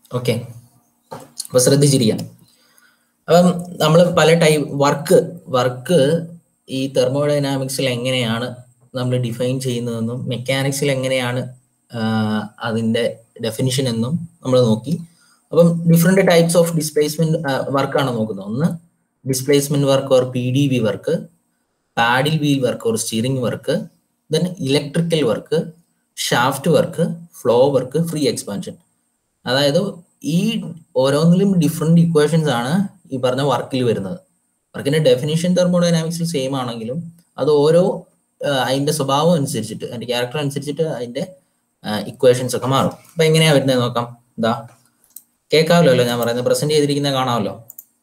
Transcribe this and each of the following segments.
Okay അപ്പൊ ശ്രദ്ധിച്ചിരിക്കാം അപ്പം നമ്മൾ പല ടൈപ്പ് വർക്ക് വർക്ക് ഈ തെർമോഡൈനാമിക്സിൽ എങ്ങനെയാണ് നമ്മൾ ഡിഫൈൻ ചെയ്യുന്നതെന്നും മെക്കാനിക്സിൽ എങ്ങനെയാണ് ആഹ് അതിന്റെ ഡെഫിനിഷൻ എന്നും നമ്മൾ നോക്കി അപ്പം ഡിഫറെന്റ് ടൈപ്സ് ഓഫ് ഡിസ്പ്ലേസ്മെന്റ് വർക്കാണ് നോക്കുന്നത് ഒന്ന് displacement work or P D V work paddle wheel work or steering work then electrical work shaft work flow work free expansion അതായത് ഈ ഓരോന്നിലും ഡിഫറെന്റ് ഇക്വേഷൻസ് ആണ് ഈ പറഞ്ഞ വർക്കിൽ വരുന്നത് വർക്കിന്റെ ഡെഫിനിഷൻ തെർമോഡൈനാമിക്സിൽ സെയിം ആണെങ്കിലും അത് ഓരോ ആ, അതിന്റെ സ്വഭാവം അനുസരിച്ചിട്ട് അതിന്റെ ക്യാരക്ടർ അനുസരിച്ചിട്ട് അതിന്റെ ഇക്വേഷൻസ് ഒക്കെ മാറും അപ്പൊ എങ്ങനെയാ വരുന്നത് നോക്കാം എന്താ കേൾക്കാമല്ലോ അല്ലേ ഞാൻ പറയുന്നത് പ്രസന്റ് ചെയ്തിരിക്കുന്നത് കാണാമല്ലോ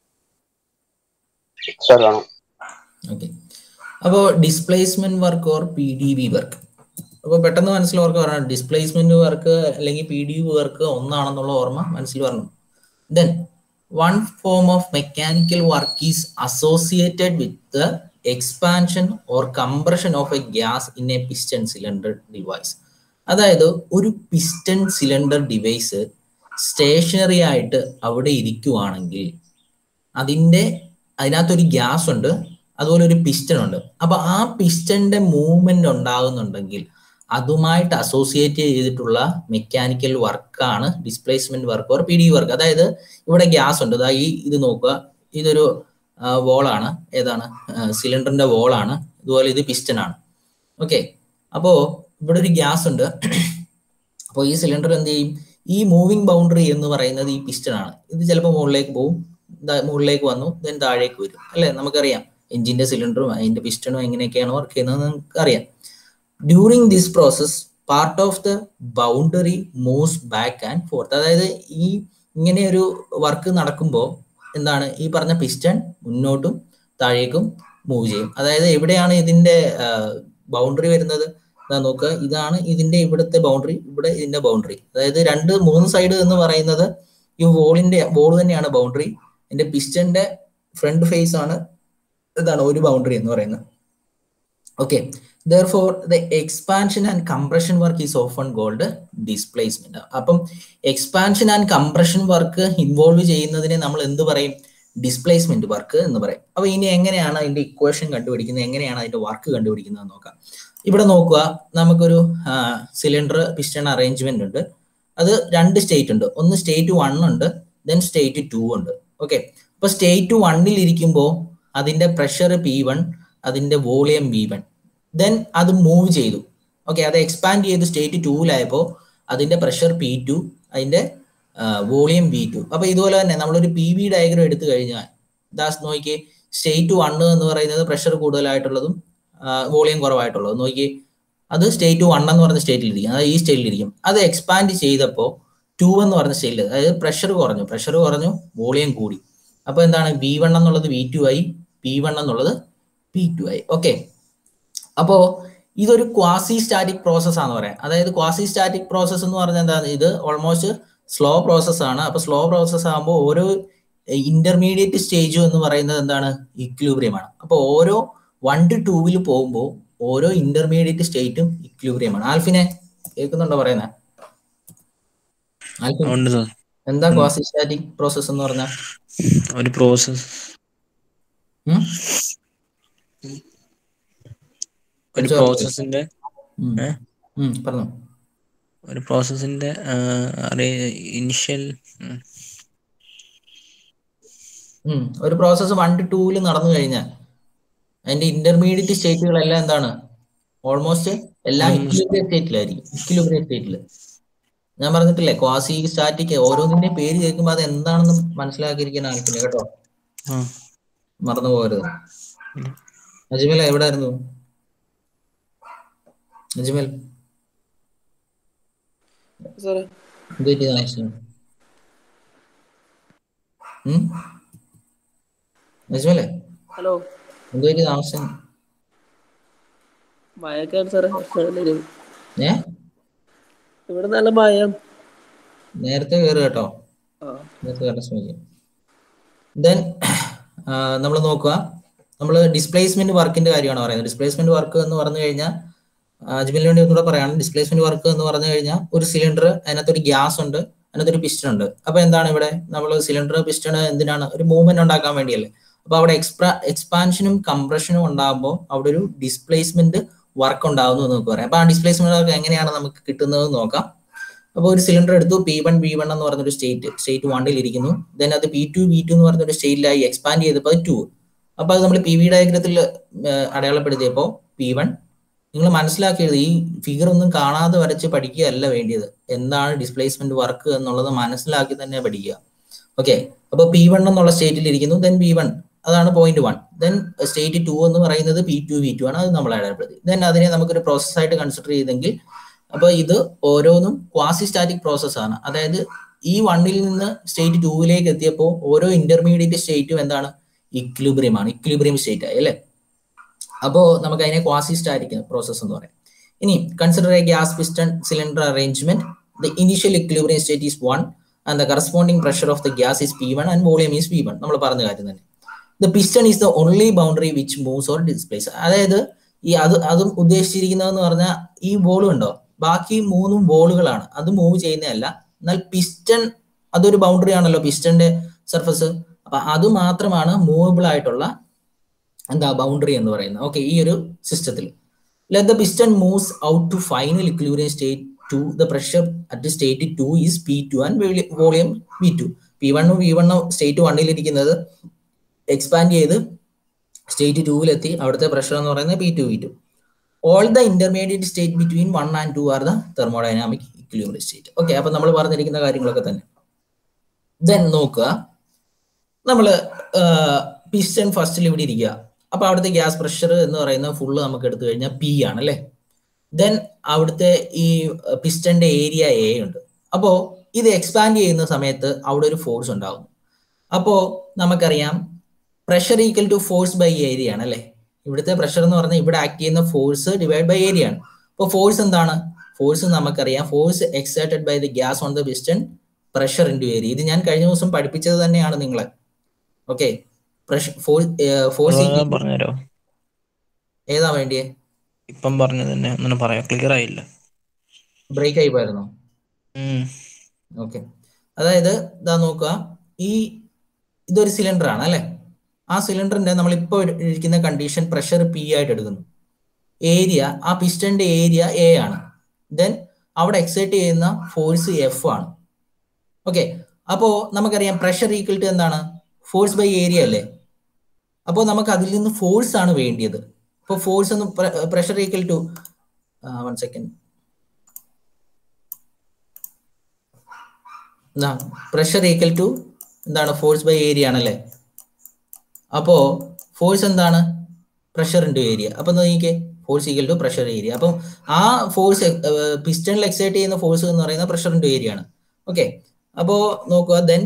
സാർ കാണാം ഓക്കെ അപ്പോൾ displacement work or P D V work അപ്പോൾ പെട്ടെന്ന് മനസ്സിൽ ഓർക്കുക പറയണം ഡിസ്പ്ലേസ്മെന്റ് വർക്ക് അല്ലെങ്കിൽ പി ഡി വി വർക്ക് ഒന്നാണെന്നുള്ള ഓർമ്മ മനസ്സിൽ വരണം then one form of mechanical work is associated with the expansion or compression of a gas in a piston cylinder device അതായത് ഒരു പിസ്റ്റൺ സിലിണ്ടർ ഡിവൈസ് സ്റ്റേഷനറി ആയിട്ട് അവിടെ ഇരിക്കുവാണെങ്കിൽ അതിന്റെ അതിനകത്തൊരു ഗ്യാസ് ഉണ്ട് അതുപോലെ ഒരു പിസ്റ്റൺ ഉണ്ട് അപ്പൊ ആ പിസ്റ്റന്റെ മൂവ്മെന്റ് ഉണ്ടാകുന്നുണ്ടെങ്കിൽ അതുമായിട്ട് അസോസിയേറ്റ് ചെയ്തിട്ടുള്ള മെക്കാനിക്കൽ വർക്കാണ് displacement work or P D work അതായത് ഇവിടെ ഗ്യാസ് ഉണ്ട് അതാ ഈ ഇത് നോക്കുക ഇതൊരു വോളാണ് ഏതാണ് സിലിണ്ടറിന്റെ വോളാണ് ഇതുപോലെ ഇത് പിസ്റ്റൺ ആണ് ഓക്കെ അപ്പോ ഇവിടെ ഒരു ഗ്യാസ് ഉണ്ട് അപ്പോൾ ഈ സിലിണ്ടർ എന്ത് ചെയ്യും ഈ മൂവിങ് ബൗണ്ടറി എന്ന് പറയുന്നത് ഈ പിസ്റ്റൺ ആണ് ഇത് ചിലപ്പോൾ മുകളിലേക്ക് പോകും ദാ മുകളിലേക്ക് വന്നു ദെൻ താഴേക്ക് വരും അല്ലെ നമുക്കറിയാം എഞ്ചിന്റെ സിലിണ്ടറും അതിന്റെ പിസ്റ്റണും എങ്ങനെയൊക്കെയാണ് വർക്ക് ചെയ്യുന്നത് നമുക്ക് അറിയാം during this process part of the boundary moves back and forth അതായത് ഈ ഇങ്ങനെ ഒരു വർക്ക് നടക്കുമ്പോൾ എന്താണ് ഈ പറഞ്ഞ പിസ്റ്റൺ മുന്നോട്ടും താഴേക്കും മൂവ് ചെയ്യും അതായത് എവിടെയാണ് ഇതിന്റെ ബൗണ്ടറി വരുന്നത് ഇതാ നോക്കുക ഇതാണ് ഇതിന്റെ ഇവിടുത്തെ ബൗണ്ടറി ഇവിടെ ഇതിന്റെ ബൗണ്ടറി അതായത് രണ്ട് മൂന്ന് സൈഡ് എന്ന് പറയുന്നത് ഈ വോളിന്റെ വോൾ തന്നെയാണ് ബൗണ്ടറി എന്റെ പിസ്റ്റന്റെ ഫ്രണ്ട് ഫേസ് ആണ് ഇതാണ് ഒരു ബൗണ്ടറി എന്ന് പറയുന്നത് okay therefore the expansion and compression work is often called displacement അപ്പം expansion and compression work involve ചെയ്യുന്നതിനെ നമ്മൾ എന്ത് പറയും ഡിസ്പ്ലേസ്മെന്റ് വർക്ക് എന്ന് പറയും അപ്പൊ ഇനി എങ്ങനെയാണ് അതിന്റെ ഇക്വേഷൻ കണ്ടുപിടിക്കുന്നത് എങ്ങനെയാണ് അതിന്റെ വർക്ക് കണ്ടുപിടിക്കുന്നത് എന്ന് നോക്കാം ഇവിടെ നോക്കുക നമുക്കൊരു സിലിണ്ടർ പിസ്റ്റൺ അറേഞ്ച്മെന്റ് ഉണ്ട് അത് രണ്ട് സ്റ്റേറ്റ് ഉണ്ട് ഒന്ന് സ്റ്റേറ്റ് വൺ ഉണ്ട് ദെൻ സ്റ്റേറ്റ് ടു ഉണ്ട് ഓക്കെ അപ്പൊ സ്റ്റേറ്റ് വണ്ണിൽ ഇരിക്കുമ്പോൾ അതിന്റെ പ്രഷർ പി വൺ അതിന്റെ വോളിയം വി വൺ ദെൻ അത് മൂവ് ചെയ്തു ഓക്കെ അത് എക്സ്പാൻഡ് ചെയ്ത് സ്റ്റേറ്റ് ടൂവിലായപ്പോൾ അതിന്റെ പ്രഷർ പി ടു അതിന്റെ വോളിയം വി ടു അപ്പൊ ഇതുപോലെ തന്നെ നമ്മളൊരു പി വി ഡയഗ്രം എടുത്തു കഴിഞ്ഞാൽ ദാസ് നോക്കി സ്റ്റേറ്റ് വണ്ണ് എന്ന് പറയുന്നത് പ്രഷർ കൂടുതലായിട്ടുള്ളതും വോളിയം കുറവായിട്ടുള്ളതും നോക്കി അത് സ്റ്റേറ്റ് വൺ എന്ന് പറഞ്ഞ സ്റ്റേറ്റിലിരിക്കും അതായത് ഈ സ്റ്റേറ്റിലിരിക്കും അത് എക്സ്പാൻഡ് ചെയ്തപ്പോൾ ടു എന്ന് പറഞ്ഞ സ്റ്റേറ്റിൽ അതായത് പ്രഷർ കുറഞ്ഞു പ്രഷർ കുറഞ്ഞു വോളിയം കൂടി അപ്പൊ എന്താണ് വി വൺ എന്നുള്ളത് വി ടു ആയി പി വൺ എന്നുള്ളത് പി ടു ആയി ഓക്കെ അപ്പോ ഇതൊരു ക്വാസി സ്റ്റാറ്റിക് പ്രോസസ് ആണെന്ന് പറയാം അതായത് ക്വാസി സ്റ്റാറ്റിക് പ്രോസസ് എന്ന് പറഞ്ഞാൽ എന്താണ് ഇത് ഓൾമോസ്റ്റ് സ്ലോ പ്രോസസ് ആണ് അപ്പൊ സ്ലോ പ്രോസസ് ആകുമ്പോൾ ഓരോ ഇന്റർമീഡിയറ്റ് സ്റ്റേജും എന്ന് പറയുന്നത് എന്താണ് ഇക്ലൂബ്രിയം ആണ് അപ്പൊ ഓരോ വൺ ടു ടൂവിൽ പോകുമ്പോൾ ഓരോ ഇന്റർമീഡിയറ്റ് സ്റ്റേറ്റും ഇക്ലൂബ്രിയം ആണ് ആൽഫിനെ കേൾക്കുന്നുണ്ടോ പറയുന്നത് ആൽഫിൻ ഉണ്ട് സാർ എന്താ ക്വാസി സ്റ്റാറ്റിക് പ്രോസസ് എന്ന് പറഞ്ഞാൽ ഒരു പ്രോസസ് ഉം? ഒരു പഠിച്ചോ? പ്രോസസ്സിന്റെ ഉം. ഏ? ഉം, പറഞ്ഞോ ഒരു പ്രോസസ്സിന്റെ ഇനിഷ്യൽ ഉം. ഒരു പ്രോസസ്സ് വൺ ടു ടൂവിൽ നടന്നു കഴിഞ്ഞാൽ അതിന്റെ ഇന്റർമീഡിയറ്റ് സ്റ്റേറ്റുകളെല്ലാം എന്താണ് ഓൾമോസ്റ്റ് എല്ലാം Almost. ഇക്വിലിബ്രിയം സ്റ്റേറ്റിലായിരിക്കും ഇക്വിലിബ്രിയം സ്റ്റേറ്റിൽ ഞാൻ പറഞ്ഞിട്ടില്ലേ ക്വാസി സ്റ്റാറ്റിക് ഓരോന്നിന്റെ പേര് കേൾക്കുമ്പോൾ അത് എന്താണെന്ന് മനസ്സിലാക്കിയിരിക്കാൻ ആൾക്കില്ല കേട്ടോ മറന്നു പോകരുത് ഉം. അജ്മൽ എവിടായിരുന്നു അജ്മൽ സാറേ എന്ത് പറ്റി ആവശ്യം ഉം അജ്മലെ ഹലോ എന്ത് പറ്റി താമസം മഴയൊക്കെയാണ് സാറേ എപ്പോഴും ഏ ഇവിടെ നല്ല മഴ നേരത്തെ കയറി കേട്ടോ ആ നേരത്തെ കയറാൻ ശ്രമിക്കും ദെൻ നമ്മൾ നോക്കുക നമ്മൾ ഡിസ്പ്ലേസ്മെന്റ് വർക്കിന്റെ കാര്യമാണ് പറയുന്നത് ഡിസ്പ്ലേസ്മെന്റ് വർക്ക് എന്ന് പറഞ്ഞു കഴിഞ്ഞാൽ അജ്മലിന് വേണ്ടി ഒന്നുകൂടെ പറയാണ് ഡിസ്പ്ലേസ്മെന്റ് വർക്ക് എന്ന് പറഞ്ഞു കഴിഞ്ഞാൽ ഒരു സിലിണ്ടർ അതിനകത്ത് ഒരു ഗ്യാസ് ഉണ്ട് അതിനകത്തൊരു പിസ്റ്റൺ ഉണ്ട് അപ്പൊ എന്താണ് ഇവിടെ നമ്മൾ സിലിണ്ടർ പിസ്റ്റൺ എന്തിനാണ് ഒരു മൂവ്മെന്റ് ഉണ്ടാക്കാൻ വേണ്ടിയല്ലേ അപ്പൊ അവിടെ എക്സ്പ്രാ എക്സ്പാൻഷനും കംപ്രഷനും ഉണ്ടാകുമ്പോൾ അവിടെ ഒരു ഡിസ്പ്ലേസ്മെന്റ് വർക്ക് ഉണ്ടാകുന്നു എന്ന് നമുക്ക് പറയാം അപ്പൊ ആ ഡിസ്പ്ലേസ്മെന്റ് വർക്ക് എങ്ങനെയാണ് നമുക്ക് കിട്ടുന്നത് നോക്കാം അപ്പോൾ ഒരു സിലിണ്ടർ എടുത്തു പി വൺ ബി വൺ എന്ന് പറഞ്ഞൊരു സ്റ്റേറ്റ് സ്റ്റേറ്റ് വണ്ണിൽ ഇരിക്കുന്നു ദെൻ അത് പി ടു ബി ടു എന്ന് പറഞ്ഞൊരു സ്റ്റേറ്റിലായി എക്സ്പാൻഡ് ചെയ്തപ്പോൾ അത് ടു അപ്പൊ അത് നമ്മൾ പി വി ഡയഗ്രത്തിൽ അടയാളപ്പെടുത്തിയപ്പോൾ പി വൺ നിങ്ങൾ മനസ്സിലാക്കിയത് ഈ ഫിഗർ ഒന്നും കാണാതെ വരച്ച് പഠിക്കുകയല്ല വേണ്ടിയത് എന്താണ് ഡിസ്പ്ലേസ്മെന്റ് വർക്ക് എന്നുള്ളത് മനസ്സിലാക്കി തന്നെ പഠിക്കുക ഓക്കെ അപ്പൊ പി വൺ എന്നുള്ള സ്റ്റേറ്റിൽ ഇരിക്കുന്നു ദെൻ പി വൺ അതാണ് point one then state two എന്ന് പറയുന്നത് പി ടു വി ടു ആണ് അത് നമ്മൾ അടയാളപ്പെടുത്തി ദെൻ അതിനെ നമുക്കൊരു പ്രോസസ് ആയിട്ട് കൺസിഡർ ചെയ്തെങ്കിൽ അപ്പൊ ഇത് ഓരോന്നും ക്വാസി സ്റ്റാറ്റിക് പ്രോസസ് ആണ് അതായത് ഈ വണ്ണിൽ നിന്ന് സ്റ്റേറ്റ് ടൂവിലേക്ക് എത്തിയപ്പോൾ ഓരോ ഇന്റർമീഡിയറ്റ് സ്റ്റേറ്റും എന്താണ് ഇക്വിലിബ്രിയം ആണ് ഇക്വിലിബ്രിയം സ്റ്റേറ്റ് ആയി അല്ലേ അപ്പോ നമുക്ക് അതിനെ ക്വാസി സ്റ്റാറ്റിക് പ്രോസസ് എന്ന് പറയാം ഇനി consider a gas piston cylinder arrangement the initial equilibrium state is one and the corresponding pressure of the gas is P one and volume is P one നമ്മൾ പറഞ്ഞ കാര്യം തന്നെ the piston is the only boundary which moves or displace അതായത് ഈ അത് അതും ഉദ്ദേശിച്ചിരിക്കുന്നതെന്ന് പറഞ്ഞാൽ ഈ ബോളും ഉണ്ടോ ബാക്കി മൂന്നും ബോളുകളാണ് അത് മൂവ് ചെയ്യുന്നതല്ല എന്നാൽ പിസ്റ്റൺ അതൊരു ബൗണ്ടറി ആണല്ലോ പിസ്റ്റന്റെ സർഫസ് അപ്പൊ അത് മാത്രമാണ് മൂവബിൾ ആയിട്ടുള്ള എന്താ ബൗണ്ടറി എന്ന് പറയുന്നത് ഓക്കെ ഈ ഒരു സിസ്റ്റത്തിൽ let the piston moves out to final equilibrium state two the pressure at state two is P two and volume V two P വണ്ണും വി വണ്ണും സ്റ്റേറ്റ് വണ്ണിൽ ഇരിക്കുന്നത് എക്സ്പാൻഡ് ചെയ്ത് സ്റ്റേറ്റ് ടൂവിലെത്തി അവിടുത്തെ പ്രഷർ എന്ന് പറയുന്നത് P two V two all the intermediate state between one and two are the thermodynamic equilibrium state okay അപ്പൊ നമ്മൾ പറഞ്ഞിരിക്കുന്ന കാര്യങ്ങളൊക്കെ തന്നെ ദെൻ നോക്കുക നമ്മൾ പിസ്റ്റൺ ഫസ്റ്റിൽ ഇവിടെ ഇരിക്കുക അപ്പൊ അവിടുത്തെ ഗ്യാസ് പ്രഷർ എന്ന് പറയുന്നത് ഫുള്ള് നമുക്ക് എടുത്തു കഴിഞ്ഞാൽ പി ആണ് അല്ലേ ദെൻ അവിടുത്തെ ഈ പിസ്റ്റന്റെ ഏരിയ എ ഉണ്ട് അപ്പോ ഇത് എക്സ്പാൻഡ് ചെയ്യുന്ന സമയത്ത് അവിടെ ഒരു ഫോഴ്സ് ഉണ്ടാകും അപ്പോ നമുക്കറിയാം pressure equal to force by area ആണ് അല്ലേ ഇവിടുത്തെ പ്രഷർ എന്ന് പറഞ്ഞാൽ ഇവിടെ ആക്ട് ചെയ്യുന്ന ഫോഴ്സ് ഡിവൈഡ് ബൈ ഏരിയ ആണ് അപ്പോൾ ഫോഴ്സ് എന്താണ് ഫോഴ്സ് നമുക്കറിയാം force exerted by the gas on the piston pressure into area ഇത് ഞാൻ കഴിഞ്ഞ ദിവസം പഠിപ്പിച്ചത് തന്നെയാണ് നിങ്ങളെ ഓക്കെ ഫോഴ്സ് പറഞ്ഞുതരോ ഏതാ വേണ്ടിയേ ഇപ്പം പറഞ്ഞത് തന്നെ ഒന്നും പറയാം ക്ലിയർ ആയില്ല ബ്രേക്ക് ആയി പോയിരുന്നോ ഉം. ഓക്കെ അതായത് ഇതാ നോക്കുക ഈ ഇതൊരു സിലിണ്ടർ ആണ് അല്ലെ ആ സിലിണ്ടറിന്റെ നമ്മൾ ഇപ്പോൾ ഇരിക്കുന്ന കണ്ടീഷൻ പ്രഷർ പി ആയിട്ട് എടുക്കുന്നു ഏരിയ ആ പിസ്റ്റന്റെ ഏരിയ എ ആണ് ദെൻ അവിടെ എക്സൈറ്റ് ചെയ്യുന്ന ഫോഴ്സ് എഫ് ആണ് ഓക്കെ അപ്പോ നമുക്കറിയാം പ്രഷർ ഈക്വൽ ടു എന്താണ് ഫോഴ്സ് ബൈ ഏരിയ അല്ലേ അപ്പോൾ നമുക്ക് അതിൽ നിന്ന് ഫോഴ്സ് ആണ് വേണ്ടിയത് അപ്പോൾ ഫോഴ്സ് എന്ന് pressure equal to one second pressure equal to എന്താണ് ഫോഴ്സ് ബൈ ഏരിയ ആണല്ലേ അപ്പോ ഫോഴ്സ് എന്താണ് പ്രഷർ ഇൻറ്റു ഏരിയ അപ്പൊ നോക്കിക്കേ force equal to pressure area അപ്പം ആ ഫോഴ്സ് പിസ്റ്റണിൽ എക്സൈറ്റ് ചെയ്യുന്ന ഫോഴ്സ് എന്ന് പറയുന്നത് പ്രഷർ ഇൻറ്റു ഏരിയ ആണ് ഓക്കെ അപ്പോ നോക്കുക ദെൻ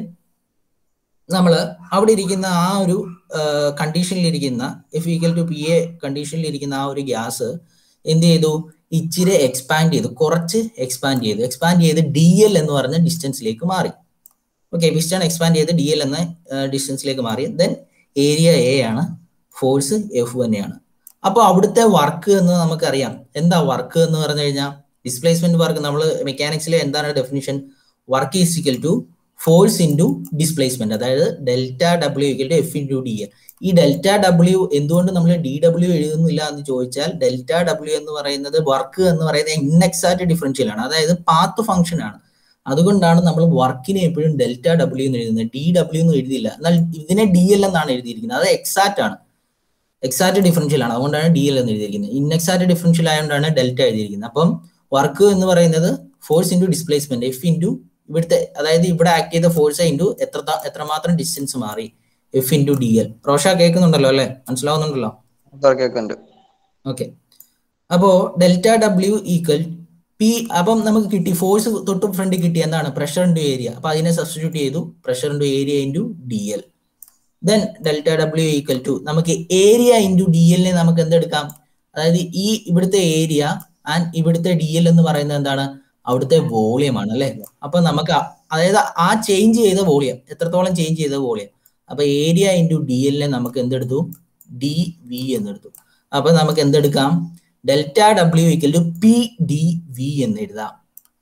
നമ്മൾ അവിടെ ഇരിക്കുന്ന ആ ഒരു കണ്ടീഷനിൽ ഇരിക്കുന്ന F equal to P A കണ്ടീഷനിൽ ഇരിക്കുന്ന ആ ഒരു ഗ്യാസ് എന്ത് ചെയ്തു ഇച്ചിരി എക്സ്പാൻഡ് ചെയ്തു കുറച്ച് എക്സ്പാൻഡ് ചെയ്തു എക്സ്പാൻഡ് ചെയ്ത് ഡി എൽ എന്ന് പറഞ്ഞ ഡിസ്റ്റൻസിലേക്ക് മാറി ഓക്കെ പിസ്റ്റൺ എക്സ്പാൻഡ് ചെയ്ത് ഡി എൽ എന്ന ഡിസ്റ്റൻസിലേക്ക് മാറി ദെൻ ഏരിയ എ ആണ് ഫോഴ്സ് എഫ് തന്നെയാണ് അപ്പോൾ അവിടുത്തെ വർക്ക് എന്ന് നമുക്കറിയാം എന്താ വർക്ക് എന്ന് പറഞ്ഞു കഴിഞ്ഞാൽ ഡിസ്പ്ലേസ്മെന്റ് വർക്ക് നമ്മൾ മെക്കാനിക്സിലെ എന്താണ് definition work is equal to force into displacement അതായത് delta W equal to F into D L ഈ ഡെൽറ്റ ഡബ്ല്യു എന്തുകൊണ്ട് നമ്മൾ ഡി ഡബ്ല്യു എഴുതുന്നില്ല എന്ന് ചോദിച്ചാൽ ഡെൽറ്റ ഡബ്ല്യു എന്ന് പറയുന്നത് വർക്ക് എന്ന് പറയുന്നത് ഇൻഎക്സാക്ട് ഡിഫറൻഷ്യൽ ആണ് അതായത് പാത്ത് ഫംഗ്ഷൻ ആണ് അതുകൊണ്ടാണ് നമ്മൾ വർക്കിനെ എപ്പോഴും ഡെൽറ്റ ഡബ്ല്യു എന്ന് എഴുതുന്നത് ഡി ഡബ്ല്യു എന്ന് എഴുതിയില്ല എന്നാൽ ഇതിനെ ഡി എൽ എന്നാണ് എഴുതിയിരിക്കുന്നത് അത് എക്സാക്ട് ആണ് എക്സാക്ട് ഡിഫറൻഷ്യൽ ആണ് അതുകൊണ്ടാണ് ഡി എൽ എന്ന് എഴുതിയിരിക്കുന്നത് ഇൻഎക്സാക്ട് ഡിഫറൻഷ്യൽ ആയതുകൊണ്ടാണ് ഡെൽറ്റ എഴുതിയിരിക്കുന്നത് അപ്പം വർക്ക് എന്ന് പറയുന്നത് force into displacement F into ഇവിടുത്തെ അതായത് ഇവിടെ ആക്ട് ചെയ്ത ഫോഴ്സ് ഇൻറ്റു എത്ര എത്രമാത്രം ഡിസ്റ്റൻസ് മാറി F into D L Rosha കേൾക്കുന്നുണ്ടല്ലോ അല്ലെ മനസ്സിലാവുന്നുണ്ടല്ലോ സാർ കേൾക്കുന്നുണ്ട് ഓക്കെ അപ്പോ ഡെൽറ്റ ഡബ്ല്യു ഈക്വൽ പി അപ്പം നമുക്ക് കിട്ടി ഫോഴ്സ് തൊട്ട് ഫ്രണ്ട് കിട്ടി എന്താണ് പ്രഷർ ഇൻറ്റു ഏരിയ അപ്പൊ അതിനെ സബ്സ്റ്റിറ്റ്യൂട്ട് ചെയ്തു pressure into area into D L then delta W equal to നമുക്ക് ഏരിയ ഇൻറ്റു ഡി എല്ലിനെ നമുക്ക് എന്തെടുക്കാം അതായത് ഈ ഇവിടുത്തെ ഏരിയ ആൻഡ് ഇവിടുത്തെ ഡി എൽ എന്ന് പറയുന്നത് എന്താണ് അവിടുത്തെ വോളിയം ആണ് അല്ലെ അപ്പൊ നമുക്ക് അതായത് ആ ചേഞ്ച് ചെയ്ത വോളിയം എത്രത്തോളം ചേഞ്ച് ചെയ്ത വോളിയം അപ്പൊ ഏരിയ ഇൻറ്റു ഡി എല്ലിനെ നമുക്ക് എന്തെടുത്തു ഡി വി എന്നെടുത്തു അപ്പൊ നമുക്ക് എന്തെടുക്കാം delta W equal to P D V എന്ന് എഴുതാം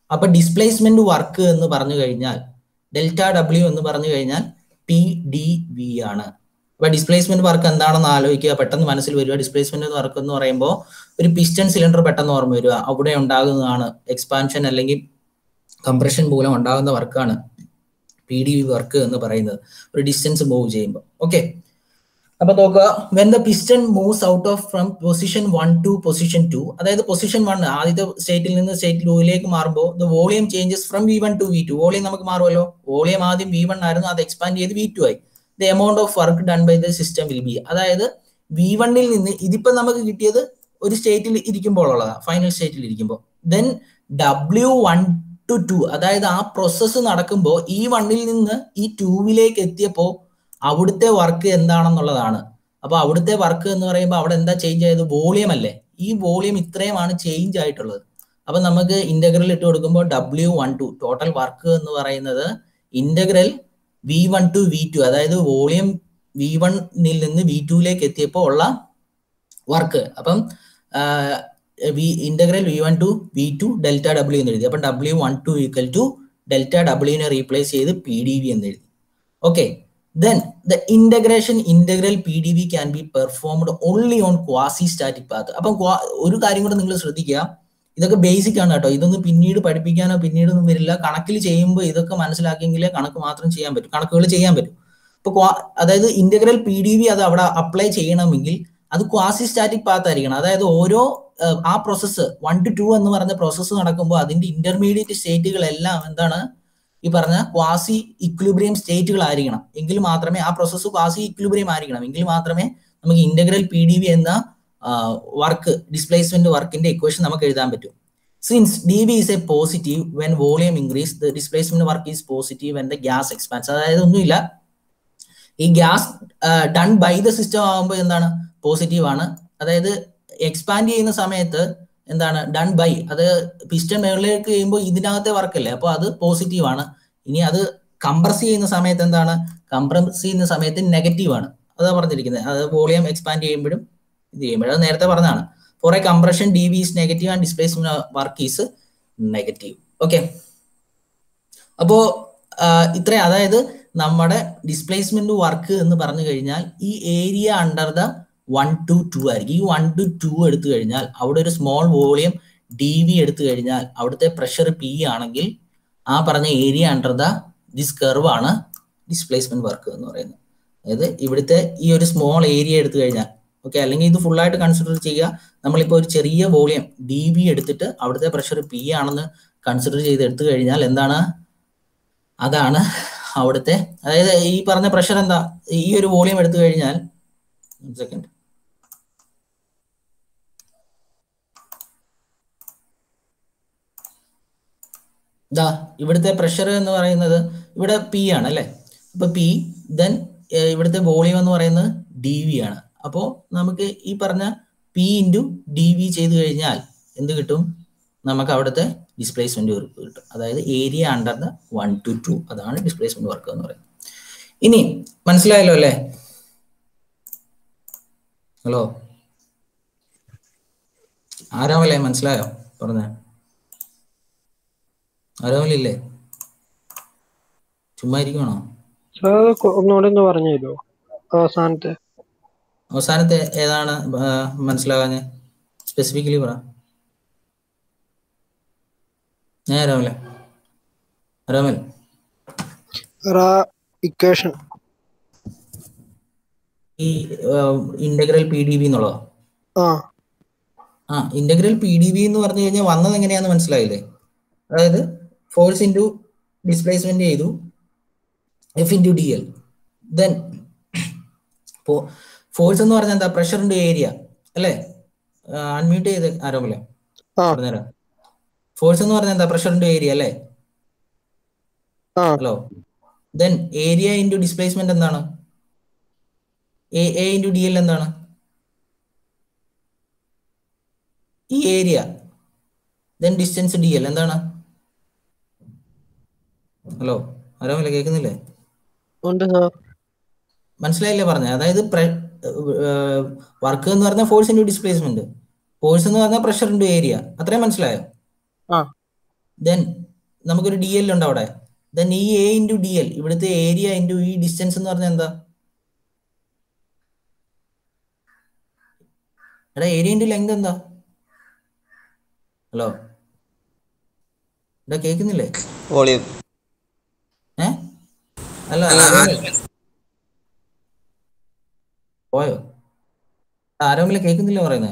അപ്പൊ ഡിസ്പ്ലേസ്മെന്റ് വർക്ക് എന്ന് പറഞ്ഞു കഴിഞ്ഞാൽ ഡെൽറ്റ ഡബ്ല്യു എന്ന് പറഞ്ഞു കഴിഞ്ഞാൽ പി ഡി വി ആണ് അപ്പൊ ഡിസ്പ്ലേസ്മെന്റ് വർക്ക് എന്താണെന്ന് ആലോചിക്കുക പെട്ടെന്ന് മനസ്സിൽ വരിക ഡിസ്പ്ലേസ്മെന്റ് വർക്ക് എന്ന് പറയുമ്പോൾ ഒരു പിസ്റ്റൺ സിലിണ്ടർ പെട്ടെന്ന് ഓർമ്മ വരിക അവിടെ ഉണ്ടാകുന്നതാണ് എക്സ്പാൻഷൻ അല്ലെങ്കിൽ കംപ്രഷൻ മൂലം ഉണ്ടാകുന്ന വർക്കാണ് പി ഡി വി വർക്ക് എന്ന് പറയുന്നത് ഒരു ഡിസ്റ്റൻസ് മൂവ് ചെയ്യുമ്പോൾ ഓക്കെ അപ്പൊ നോക്കുക when the piston moves out of from position one to position two അതായത് പൊസിഷൻ വൺ ആദ്യത്തെ സ്റ്റേറ്റിൽ നിന്ന് സ്റ്റേറ്റ് ടൂയിലേക്ക് മാറുമ്പോൾ the volume changes from V one to V two volume നമുക്ക് മാറുമല്ലോ വോളിയം ആദ്യം വി വൺ ആയിരുന്നു അത് എക്സ്പാൻഡ് ചെയ്ത് വി ടു ആയി the amount of work done by the system will be അതായത് വി വണ്ണിൽ നിന്ന് ഇതിപ്പോ നമുക്ക് കിട്ടിയത് ഒരു സ്റ്റേറ്റിൽ ഇരിക്കുമ്പോൾ ഉള്ളതാണ് ഫൈനൽ സ്റ്റേറ്റിൽ ഇരിക്കുമ്പോൾ then W one to two അതായത് ആ പ്രോസസ്സ് നടക്കുമ്പോൾ ഈ വണ്ണിൽ നിന്ന് ഈ ടൂവിലേക്ക് എത്തിയപ്പോൾ അവിടുത്തെ വർക്ക് എന്താണെന്നുള്ളതാണ് അപ്പൊ അവിടുത്തെ വർക്ക് എന്ന് പറയുമ്പോൾ അവിടെ എന്താ ചേഞ്ച് ആയത് വോളിയം അല്ലേ ഈ വോളിയം ഇത്രയുമാണ് ചേഞ്ച് ആയിട്ടുള്ളത് അപ്പൊ നമുക്ക് ഇന്റഗ്രൽ ഇട്ട് കൊടുക്കുമ്പോൾ W one two total work എന്ന് പറയുന്നത് integral V one to V two അതായത് വോളിയം വി വണ്ണിൽ നിന്ന് വി ടുവിലേക്ക് എത്തിയപ്പോൾ ഉള്ള വർക്ക് അപ്പം V integral V one to V two delta W എന്ന് എഴുതി അപ്പം W one two equal to delta ഡബ്ല്യുവിനെ റീപ്ലേസ് ചെയ്ത് പി ഡി വി എന്ന് എഴുതി okay then the integration integral P D V can be performed only on quasi static path അപ്പം ഒരു കാര്യം കൂടെ നിങ്ങൾ ശ്രദ്ധിക്കുക ഇതൊക്കെ ബേസിക് ആണ് കേട്ടോ ഇതൊന്നും പിന്നീട് പഠിപ്പിക്കാനോ പിന്നീടൊന്നും വരില്ല കണക്കിൽ ചെയ്യുമ്പോൾ ഇതൊക്കെ മനസ്സിലാക്കിയെങ്കിലേ കണക്ക് മാത്രം ചെയ്യാൻ പറ്റും കണക്കുകൾ ചെയ്യാൻ പറ്റും ഇപ്പൊ അതായത് ഇന്റഗ്രൽ പി ഡി വി അത് അവിടെ അപ്ലൈ ചെയ്യണമെങ്കിൽ അത് ക്വാസി സ്റ്റാറ്റിക് പാത്ത് ആയിരിക്കണം അതായത് ഓരോ ആ പ്രോസസ്സ് വൺ ടു ടു എന്ന് പറഞ്ഞ പ്രോസസ്സ് നടക്കുമ്പോൾ അതിന്റെ ഇന്റർമീഡിയറ്റ് സ്റ്റേറ്റുകളെല്ലാം എന്താണ് ഈ പറഞ്ഞ ക്വാസി ഇക്വിലിബ്രിയം സ്റ്റേറ്റുകൾ ആയിരിക്കണം എങ്കിൽ മാത്രമേ ആ പ്രോസസ്സ് ക്വാസി ഇക്വിലിബ്രിയം ആയിരിക്കണം എങ്കിൽ മാത്രമേ നമുക്ക് ഇന്റഗ്രൽ പി ഡി വി എന്ന വർക്ക് ഡിസ്പ്ലേസ്മെന്റ് വർക്കിന്റെ ഇക്വേഷൻ നമുക്ക് എഴുതാൻ പറ്റും since D V is a positive when volume increase the displacement work is positive when the gas expands അതായത് ഒന്നുമില്ല ഈ gas done by the system ആകുമ്പോൾ എന്താണ് പോസിറ്റീവ് ആണ് അതായത് എക്സ്പാൻഡ് ചെയ്യുന്ന സമയത്ത് എന്താണ് ഡൺ ബൈ അത് പിസ്റ്റൺ മുകളിലേക്ക് കഴിയുമ്പോൾ ഇതിനകത്തെ വർക്കല്ലേ അപ്പോൾ അത് പോസിറ്റീവ് ആണ് ഇനി അത് കംപ്രസ് ചെയ്യുന്ന സമയത്ത് എന്താണ് കംപ്രസ് ചെയ്യുന്ന സമയത്ത് നെഗറ്റീവ് ആണ് അതാ പറഞ്ഞിരിക്കുന്നത് അത് വോളിയം എക്സ്പാൻഡ് ചെയ്യുമ്പോഴും ഇത് ചെയ്യുമ്പോഴും അത് നേരത്തെ പറഞ്ഞതാണ് for a compression D V is negative and displacement work is negative okay അപ്പോ ഇത്ര അതായത് നമ്മുടെ ഡിസ്പ്ലേസ്മെന്റ് വർക്ക് എന്ന് പറഞ്ഞു കഴിഞ്ഞാൽ ഈ area under the one to two ആയിരിക്കും ഈ വൺ ടു ടു എടുത്തു കഴിഞ്ഞാൽ അവിടെ ഒരു സ്മോൾ വോളിയം ഡി വി എടുത്തു കഴിഞ്ഞാൽ അവിടുത്തെ പ്രഷർ പി ആണെങ്കിൽ ആ പറഞ്ഞ area under the this curve ആണ് ഡിസ്പ്ലേസ്മെന്റ് വർക്ക് എന്ന് പറയുന്നത് അതായത് ഇവിടുത്തെ ഈ ഒരു സ്മോൾ ഏരിയ എടുത്തു കഴിഞ്ഞാൽ ഓക്കെ അല്ലെങ്കിൽ ഇത് ഫുൾ ആയിട്ട് കൺസിഡർ ചെയ്യുക നമ്മളിപ്പോൾ ഒരു ചെറിയ വോളിയം ഡി വി എടുത്തിട്ട് അവിടുത്തെ പ്രഷർ പി ആണെന്ന് കൺസിഡർ ചെയ്ത് എടുത്തു കഴിഞ്ഞാൽ എന്താണ് അതാണ് അവിടുത്തെ അതായത് ഈ പറഞ്ഞ പ്രഷർ എന്താ ഈ ഒരു വോളിയം എടുത്തു കഴിഞ്ഞാൽ സെക്കൻഡ് ഇതാ ഇവിടുത്തെ പ്രഷർ എന്ന് പറയുന്നത് ഇവിടെ പി ആണ് അല്ലെ അപ്പൊ പി ദെൻ ഇവിടുത്തെ വോളിയം എന്ന് പറയുന്നത് ഡി വി ആണ് അപ്പോൾ നമുക്ക് ഈ പറഞ്ഞ പി ഇൻറ്റു ഡി വി ചെയ്ത് കഴിഞ്ഞാൽ എന്ത് കിട്ടും നമുക്ക് അവിടുത്തെ ഡിസ്പ്ലേസ്മെന്റ് വർക്ക് കിട്ടും അതായത് area under the one to two അതാണ് ഡിസ്പ്ലേസ്മെന്റ് വർക്ക് എന്ന് പറയുന്നത് ഇനി മനസ്സിലായല്ലോ അല്ലേ ഹലോ ആരാമല്ലേ മനസ്സിലായോ പറഞ്ഞ ആരാമല്ലേ ചുമ്മാ ഇരിക്കണോ സാർ ഒന്നുകൂടെ ഒന്ന് പറഞ്ഞു തരുമോ അവസാനത്തെ അവസാനത്തെ ഏതാണ് മനസ്സിലാകാഞ്ഞ് സ്പെസിഫിക്കലി പറ ഞാൻ രാമല്ലേ രാമൽ ഇക്വേഷൻ ഈ ഇന്റഗ്രൽ പി ഡി ബി എന്നുള്ളതോ ആ ആ ഇന്റഗ്രൽ പി ഡി ബി എന്ന് പറഞ്ഞു കഴിഞ്ഞാൽ വന്നത് എങ്ങനെയാന്ന് മനസ്സിലായില്ലേ അതായത് ഫോഴ്സ് ഇൻറ്റു ഡിസ്പ്ലേസ്മെന്റ് ചെയ്തു F into D L then force എന്ന് പറഞ്ഞാൽ എന്താ പ്രഷർ ഇൻറ്റു ഏരിയ അല്ലേ അൺമ്യൂട്ട് ചെയ്ത് ആരോമല്ലേ ആ പറഞ്ഞുതരാം ഫോഴ്സ് എന്ന് പറഞ്ഞാൽ എന്താ പ്രഷർ ഇൻറ്റു ഏരിയ അല്ലേ ആ hello then area into displacement എന്താണ് A A into D L എന്താണ് ഈ area then distance D L എന്താണ് ഹലോ ആരോമല്ലേ കേൾക്കുന്നില്ലേ ഉണ്ട് സാർ മനസ്സിലായില്ലേ പറഞ്ഞ അതായത് വർക്ക് എന്ന് പറഞ്ഞാൽ ഫോഴ്സ് ഇൻറ്റു ഡിസ്പ്ലേസ്മെന്റ് ഫോഴ്സ് എന്ന് പറഞ്ഞാൽ പ്രഷർ ഇൻറ്റു ഏരിയ അത്രയും മനസ്സിലായോ ആ ദെൻ നമുക്കൊരു ഡി എൽ ഉണ്ട് അവിടെ ദെൻ ഈ എ ഇൻറ്റു ഡി എൽ ഇവിടുത്തെ ഏരിയ ഇൻറ്റു ഈ ഡിസ്റ്റൻസ് എന്ന് പറഞ്ഞാൽ എന്താ എടാ ഏരിയ ഇൻറ്റു ലെങ്ത് എന്താ ഹലോ എടാ കേൾക്കുന്നില്ലേ വോളിയം ഏ അല്ല അല്ല, ആരോമൽ. പോയോ ആരോമില്ല കേൾക്കുന്നില്ല പറയുന്നത്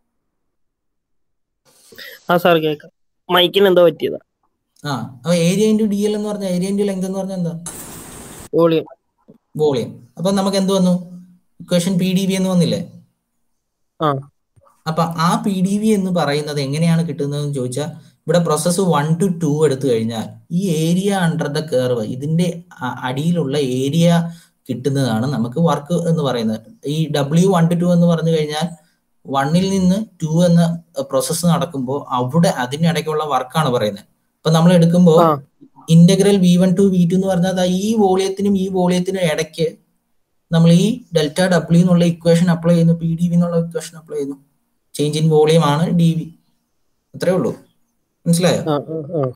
ആ സാർ കേക്കാം മൈക്കിന് എന്തോ പറ്റിയതാ ആ അപ്പൊ ഏരിയ ഇൻറ്റു ഡി എൽ എന്ന് പറഞ്ഞാൽ ഏരിയ ഇൻറ്റു ലെങ്ത് എന്ന് പറഞ്ഞാൽ എന്താ വോളിയം വോളിയം അപ്പൊ നമുക്ക് എന്ത് വന്നു ഇക്വേഷൻ പി ഡി വി എന്ന് വന്നില്ലേ ആ അപ്പൊ ആ പി ഡി വി എന്ന് പറയുന്നത് എങ്ങനെയാണ് കിട്ടുന്നതെന്ന് ചോദിച്ചാൽ ഇവിടെ പ്രോസസ്സ് വൺ ടു ടു എടുത്തു കഴിഞ്ഞാൽ ഈ ഏരിയ അണ്ടർ ദ കേർവ് ഇതിന്റെ അ- അടിയിലുള്ള ഏരിയ കിട്ടുന്നതാണ് നമുക്ക് വർക്ക് എന്ന് പറയുന്നത് ഈ ഡബ്ല്യു വൺ ടു ടു എന്ന് പറഞ്ഞു കഴിഞ്ഞാൽ വണ്ണിൽ നിന്ന് ടു എന്ന പ്രോസസ്സ് നടക്കുമ്പോൾ അവിടെ അതിനിടയ്ക്കുള്ള വർക്കാണ് പറയുന്നത് അപ്പൊ നമ്മൾ എടുക്കുമ്പോൾ ആ. Integral V one to V two എന്ന് പറഞ്ഞാൽ ദാ ഈ വോളിയത്തിനും ഈ വോളിയത്തിനും ഇടയ്ക്ക് നമ്മൾ ഈ ഡെൽറ്റ ഡബ്ല്യു എന്നുള്ള ഇക്വേഷൻ അപ്ലൈ ചെയ്യുന്നു പി ഡി വി എന്നുള്ള ഇക്വേഷൻ അപ്ലൈ ചെയ്യുന്നു ചേഞ്ച് ഇൻ വോളിയം ആണ് ഡി വി അത്രേ ഉള്ളൂ മനസ്സിലായോ ആ ആ ആ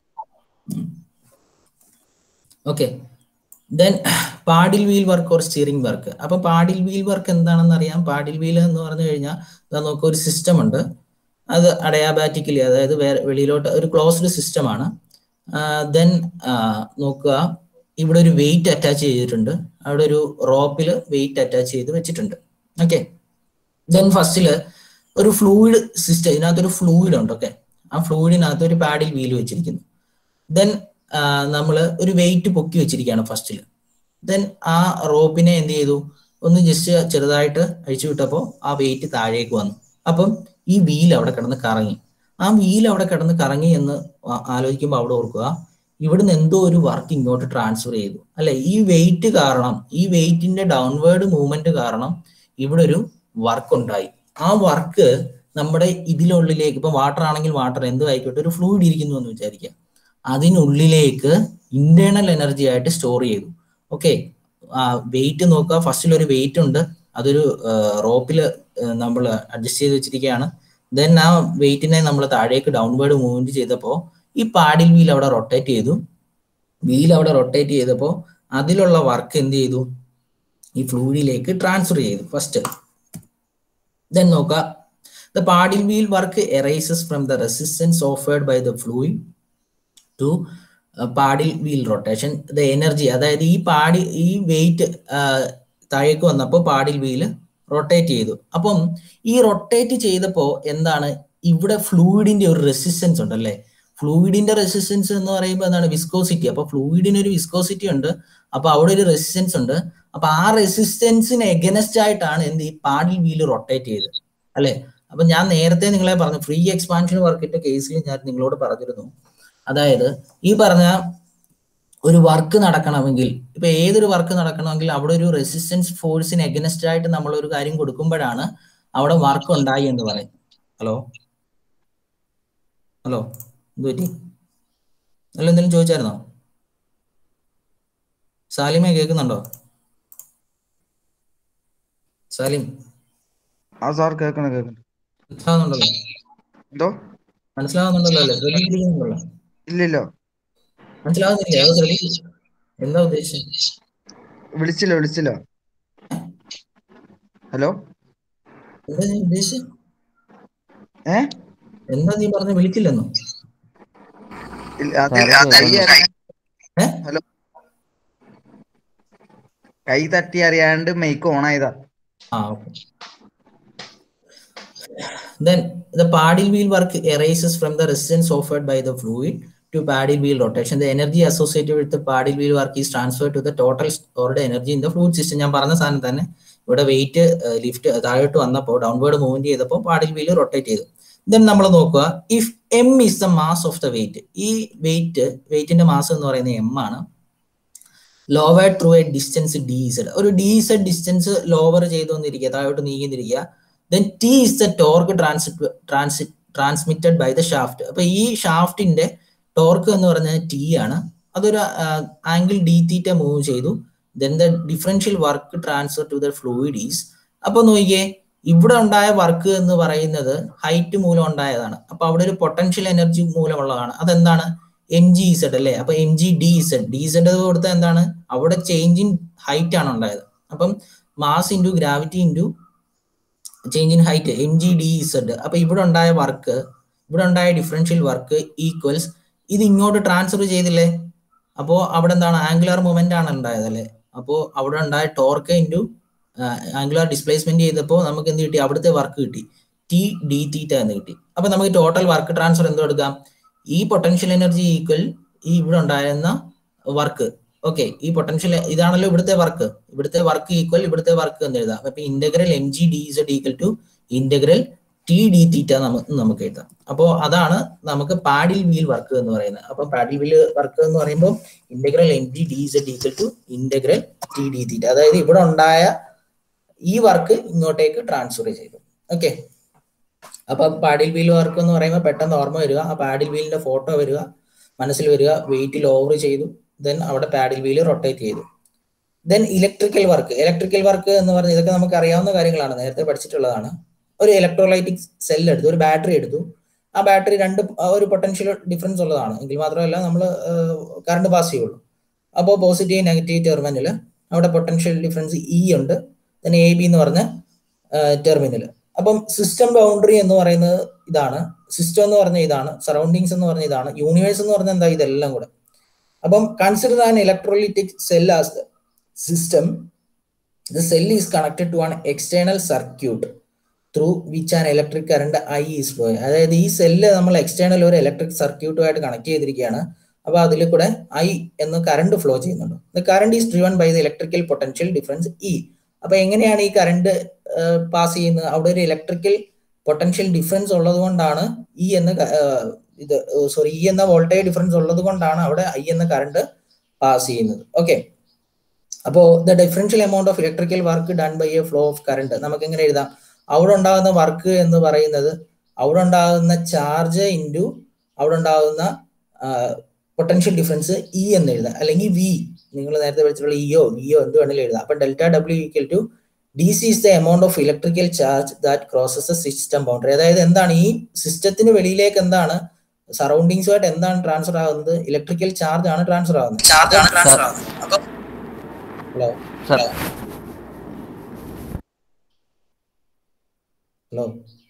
okay then paddle wheel work or steering work അപ്പൊ പാഡിൽ വീൽ വർക്ക് എന്താണെന്ന് അറിയാം പാഡിൽ വീൽ എന്ന് പറഞ്ഞു കഴിഞ്ഞാൽ നമുക്ക് ഒരു സിസ്റ്റം ഉണ്ട് അത് അഡയാബാറ്റിക്കലി അതായത് വേറെ വെളിയിലോട്ട് ഒരു ക്ലോസ്ഡ് സിസ്റ്റം ആണ് ദെൻ നോക്കുക ഇവിടെ ഒരു വെയിറ്റ് അറ്റാച്ച് ചെയ്തിട്ടുണ്ട് അവിടെ ഒരു റോപ്പിൽ വെയിറ്റ് അറ്റാച്ച് ചെയ്ത് വെച്ചിട്ടുണ്ട് ഓക്കെ ദെൻ ഫസ്റ്റില് ഒരു ഫ്ലൂയിഡ് സിസ്റ്റം ഇതിനകത്തൊരു ഫ്ലൂയിഡ് ഉണ്ട് ഓക്കെ ആ ഫ്ലൂയിഡിനകത്ത് ഒരു പാഡിൽ വീൽ വെച്ചിരിക്കുന്നു ദെൻ നമ്മൾ ഒരു വെയിറ്റ് പൊക്കി വെച്ചിരിക്കുകയാണ് ഫസ്റ്റിൽ ദെൻ ആ റോപ്പിനെ എന്ത് ചെയ്തു ഒന്ന് ജസ്റ്റ് ചെറുതായിട്ട് അഴിച്ചു വിട്ടപ്പോൾ ആ വെയിറ്റ് താഴേക്ക് വന്നു അപ്പം ഈ വീൽ അവിടെ കിടന്ന് കറങ്ങി ആ വീൽ അവിടെ കിടന്ന് കറങ്ങി എന്ന് ആ- ആലോചിക്കുമ്പോൾ അവിടെ ഓർക്കുക ഇവിടുന്ന് എന്തോ ഒരു വർക്ക് ഇങ്ങോട്ട് ട്രാൻസ്ഫർ ചെയ്തു അല്ലെ ഈ വെയിറ്റ് കാരണം ഈ വെയിറ്റിന്റെ ഡൗൺവേർഡ് മൂവ്മെന്റ് കാരണം ഇവിടെ ഒരു വർക്ക് ഉണ്ടായി ആ വർക്ക് നമ്മുടെ ഇതിനുള്ളിലേക്ക് ഇപ്പൊ വാട്ടർ ആണെങ്കിൽ വാട്ടർ എന്തും ആയിക്കോട്ടെ ഒരു ഫ്ലൂയിഡ് ഇരിക്കുന്നു എന്ന് വിചാരിക്കുക അതിനുള്ളിലേക്ക് ഇന്റേണൽ എനർജി ആയിട്ട് സ്റ്റോർ ചെയ്തു ഓക്കെ വെയിറ്റ് നോക്കുക ഫസ്റ്റിൽ ഒരു വെയിറ്റ് ഉണ്ട് അതൊരു റോപ്പിൽ നമ്മൾ അഡ്ജസ്റ്റ് ചെയ്ത് വെച്ചിരിക്കുകയാണ് ദെൻ ആ വെയിറ്റിനെ നമ്മൾ താഴേക്ക് ഡൗൺവേർഡ് മൂവ്മെന്റ് ചെയ്തപ്പോൾ ഈ പാഡിൽ വീൽ അവിടെ റൊട്ടേറ്റ് ചെയ്തു വീൽ അവിടെ റൊട്ടേറ്റ് ചെയ്തപ്പോൾ അതിലുള്ള വർക്ക് എന്ത് ചെയ്തു ഈ ഫ്ലൂയിഡിലേക്ക് ട്രാൻസ്ഫർ ചെയ്തു ഫസ്റ്റ് ദെൻ നോക്കുക the paddle wheel work arises from the resistance offered by the fluid to paddle wheel rotation the energy അതായത് ഈ പാടി ഈ വെയിറ്റ് താഴേക്ക് വന്നപ്പോൾ പാഡിൽ വീല് റൊട്ടേറ്റ് ചെയ്തു അപ്പം ഈ റൊട്ടേറ്റ് ചെയ്തപ്പോൾ എന്താണ് ഇവിടെ ഫ്ലൂയിഡിന്റെ ഒരു റെസിസ്റ്റൻസ് ഉണ്ടല്ലേ ഫ്ലൂയിഡിന്റെ റെസിസ്റ്റൻസ് എന്ന് പറയുമ്പോൾ എന്താണ് വിസ്കോസിറ്റി അപ്പൊ ഫ്ലൂയിഡിന് ഒരു വിസ്കോസിറ്റി ഉണ്ട് അപ്പൊ അവിടെ ഒരു റെസിസ്റ്റൻസ് ഉണ്ട് അപ്പൊ ആ റെസിസ്റ്റൻസിന് എഗനസ്റ്റ് ആയിട്ടാണ് എന്ത് ഈ പാഡിൽ വീല് റൊട്ടേറ്റ് ചെയ്തത് അല്ലെ അപ്പൊ ഞാൻ നേരത്തെ നിങ്ങളെ പറഞ്ഞു ഫ്രീ എക്സ്പാൻഷൻ വർക്കിന്റെ കേസിൽ ഞാൻ നിങ്ങളോട് പറഞ്ഞിരുന്നു അതായത് ഈ പറഞ്ഞ ഒരു വർക്ക് നടക്കണമെങ്കിൽ ഇപ്പൊ ഏതൊരു വർക്ക് നടക്കണമെങ്കിൽ അവിടെ ഒരു റെസിസ്റ്റൻസ് ഫോഴ്സിന് എഗനസ്റ്റ് ആയിട്ട് നമ്മൾ ഒരു കാര്യം കൊടുക്കുമ്പോഴാണ് അവിടെ വർക്ക് ഉണ്ടായി എന്ന് പറയും ഹലോ ഹലോ എന്ത് പറ്റി അല്ല എന്തെങ്കിലും ചോദിച്ചായിരുന്നോ സാലിമെ കേൾക്കുന്നുണ്ടോ സാലിം ആ സാർ കേൾക്കണ കേൾക്കണ മനസ്സിലാവുന്നുണ്ടല്ലോ എന്തോ മനസ്സിലാവുന്നുണ്ടല്ലോ അല്ലേ ശ്രദ്ധിക്കുന്നുണ്ടല്ലോ ഇല്ലില്ല മനസ്സിലാവുന്നില്ലേ അത് ശ്രദ്ധിച്ചു എന്താ ഉദ്ദേശിച്ചത് വിളിച്ചില്ല വിളിച്ചില്ല ഹലോ എന്താ നീ ഉദ്ദേശിച്ചത് ഏ എന്താ നീ പറഞ്ഞ വിളിക്കില്ലെന്നോ ഇല്ല, അത് സാറ് കൈ കേൾക്കണ്ട. അറിയാ- ഏ? ഹലോ കൈ തട്ടി അറിയാണ്ട് മൈക്ക് ഓൺ ആയതാ Ah, okay. Then the paddle wheel work arises from the resistance offered by the fluid to paddle wheel rotation. The energy associated with the paddle wheel work is transferred to the total stored energy in the fluid system. ഞാൻ പറഞ്ഞ സാധനം തന്നെ ഇവിടെ weight lift താഴോട്ട് വന്നപ്പോൾ downward movement ചെയ്തപ്പോൾ paddle wheel rotate ചെയ്തു then നമ്മൾ നോക്കുക if M is the mass of the weight ഈ വെയിറ്റ് വെയിറ്റിന്റെ മാസ് എന്ന് പറയുന്നത് എം ആണ് lower through a distance D Z ഒരു ഡി ഇസഡ് ഡിസ്റ്റൻസ് ലോവർ ചെയ്തു വന്നിരിക്കുക താഴോട്ട് നീങ്ങിന്നിരിക്കുക then T is the torque transit transit transmitted by the shaft അപ്പൊ ഈ ഷാഫ്റ്റിന്റെ ടോർക്ക് എന്ന് പറഞ്ഞാൽ ടി ആണ് അതൊരു ആംഗിൾ ഡി തീറ്റ മൂവ് ചെയ്തു then the differential work transfer to the fluid is അപ്പൊ നോക്കിയേ ഇവിടെ ഉണ്ടായ വർക്ക് എന്ന് പറയുന്നത് ഹൈറ്റ് മൂലം ഉണ്ടായതാണ് അപ്പൊ അവിടെ ഒരു പൊട്ടൻഷ്യൽ എനർജി മൂലമുള്ളതാണ് അതെന്താണ് എം ജി ഇസഡ് അല്ലേ അപ്പൊ M G D Z D Z കൊടുത്താൽ എന്താണ് അവിടെ ചേഞ്ച് ഇൻ ഹൈറ്റ് ആണ് ഉണ്ടായത് അപ്പം mass into gravity into change in height M G D Z അപ്പൊ ഇവിടെ ഉണ്ടായ വർക്ക് ഇവിടെ ഉണ്ടായ ഡിഫറൻഷ്യൽ വർക്ക് ഈക്വൽസ് ഇത് ഇങ്ങോട്ട് ട്രാൻസ്ഫർ ചെയ്തില്ലേ അപ്പോ അവിടെ എന്താണ് ആംഗുലാർ മൊമെന്റ് ആണ് ഉണ്ടായത് അല്ലേ അപ്പോ അവിടെ ഉണ്ടായ ടോർക്ക് ഇൻറ്റു ആംഗുലാർ ഡിസ്പ്ലേസ്മെന്റ് ചെയ്തപ്പോൾ നമുക്ക് എന്ത് കിട്ടി അവിടുത്തെ വർക്ക് കിട്ടി ടി ഡി തീറ്റ എന്ന് കിട്ടി അപ്പൊ നമുക്ക് ടോട്ടൽ വർക്ക് ട്രാൻസ്ഫർ എന്തോ എടുക്കാം ഈ പൊട്ടൻഷ്യൽ എനർജി ഈക്വൽ ഈ ഇവിടെ ഉണ്ടായിരുന്ന വർക്ക് ഓക്കെ ഈ പൊട്ടൻഷ്യൽ ഇതാണല്ലോ ഇവിടുത്തെ വർക്ക് ഇവിടുത്തെ വർക്ക് ഈക്വൽ ഇവിടുത്തെ വർക്ക് എന്ന് എഴുതാം അപ്പൊ integral M G D Z equal to integral T D theta നമുക്ക് നമുക്ക് എഴുതാം അപ്പോൾ അതാണ് നമുക്ക് പാഡിൽ വീൽ വർക്ക് എന്ന് പറയുന്നത് അപ്പൊ പാഡിൽ വീൽ വർക്ക് എന്ന് പറയുമ്പോൾ integral M G D Z equal to integral T D theta അതായത് ഇവിടെ ഉണ്ടായ ഈ വർക്ക് ഇങ്ങോട്ടേക്ക് ട്രാൻസ്ഫർ ചെയ്തു ഓക്കെ അപ്പൊ പാഡിൽ വീൽ വർക്ക് എന്ന് പറയുമ്പോൾ പെട്ടെന്ന് ഓർമ്മ വരിക ആ പാഡിൽ വീലിന്റെ ഫോട്ടോ വരിക മനസ്സിൽ വരിക വെയിറ്റ് ലോവർ ചെയ്തു ദെൻ അവിടെ പാഡിൽ വീല് റൊട്ടേറ്റ് ചെയ്തു then electrical work electrical work എന്ന് പറഞ്ഞാൽ ഇതൊക്കെ നമുക്ക് അറിയാവുന്ന കാര്യങ്ങളാണ് നേരത്തെ പഠിച്ചിട്ടുള്ളതാണ് ഒരു ഇലക്ട്രോലൈറ്റിക് സെൽ എടുത്തു ഒരു ബാറ്ററി എടുത്തു ആ ബാറ്ററി രണ്ട് ഒരു പൊട്ടൻഷ്യൽ ഡിഫറൻസ് ഉള്ളതാണ് എങ്കിൽ മാത്രമല്ല നമ്മൾ കറണ്ട് പാസ് ചെയ്യുള്ളൂ അപ്പോൾ പോസിറ്റീവ് നെഗറ്റീവ് ടെർമിനൽ അവിടെ പൊട്ടൻഷ്യൽ ഡിഫറൻസ് ഇ ഉണ്ട് ദെൻ എ ബി എന്ന് പറഞ്ഞ ടെർമിനൽ അപ്പം സിസ്റ്റം ബൗണ്ടറി എന്ന് പറയുന്നത് ഇതാണ് സിസ്റ്റം എന്ന് പറഞ്ഞ ഇതാണ് സറൗണ്ടിങ്സ് എന്ന് പറഞ്ഞ ഇതാണ് യൂണിവേഴ്സ് എന്ന് പറഞ്ഞ എന്താ ഇതെല്ലാം കൂടെ അപ്പം consider an electrolytic cell as the system the cell is connected to an external circuit through which an electric current I is flow അതായത് ഈ സെല്ല് നമ്മൾ എക്സ്റ്റേണൽ ഒരു ഇലക്ട്രിക് സർക്യൂട്ടുമായിട്ട് കണക്ട് ചെയ്തിരിക്കുകയാണ് അപ്പൊ അതിൽ കൂടെ ഐ എന്ന് കറണ്ട് ഫ്ലോ ചെയ്യുന്നുണ്ട് the current is driven by the electrical potential difference E അപ്പൊ എങ്ങനെയാണ് ഈ കറണ്ട് പാസ് ചെയ്യുന്നത് അവിടെ ഒരു ഇലക്ട്രിക്കൽ പൊട്ടൻഷ്യൽ ഡിഫറൻസ് ഉള്ളത് കൊണ്ടാണ് ഇ എന്ന ഇത് സോറി ഇ എന്ന വോൾട്ടേജ് ഡിഫറൻസ് ഉള്ളത് കൊണ്ടാണ് അവിടെ ഐ എന്ന കറണ്ട് പാസ് ചെയ്യുന്നത് ഓക്കെ അപ്പോ the differential amount of electrical work done by a flow of current നമുക്ക് എങ്ങനെ എഴുതാം അവിടെ ഉണ്ടാകുന്ന വർക്ക് എന്ന് പറയുന്നത് അവിടെ ഉണ്ടാകുന്ന ചാർജ് ഇൻറ്റു അവിടെ ഉണ്ടാകുന്ന പൊട്ടൻഷ്യൽ ഡിഫറൻസ് ഇ എന്ന് എഴുതാം അല്ലെങ്കിൽ വി നിങ്ങൾ നേരത്തെ പഠിച്ചിട്ടുള്ള ഇയോ വിയോ എന്ത് വേണമെങ്കിലും എഴുതാം അപ്പൊ delta W equal to D C is the amount of electrical charge that crosses system boundary അതായത് എന്താണ് ഈ സിസ്റ്റത്തിന് വെളിയിലേക്ക് എന്താണ് സറൗണ്ടിങ്സുമായിട്ട് എന്താണ് ട്രാൻസ്ഫർ ആകുന്നത് ഇലക്ട്രിക്കൽ ചാർജ് ആണ് ട്രാൻസ്ഫർ ആകുന്നത് ചാർജ് ആണ് ട്രാൻസ്ഫർ ആകുന്നത് അപ്പൊ ഹലോ സാർ ഹലോ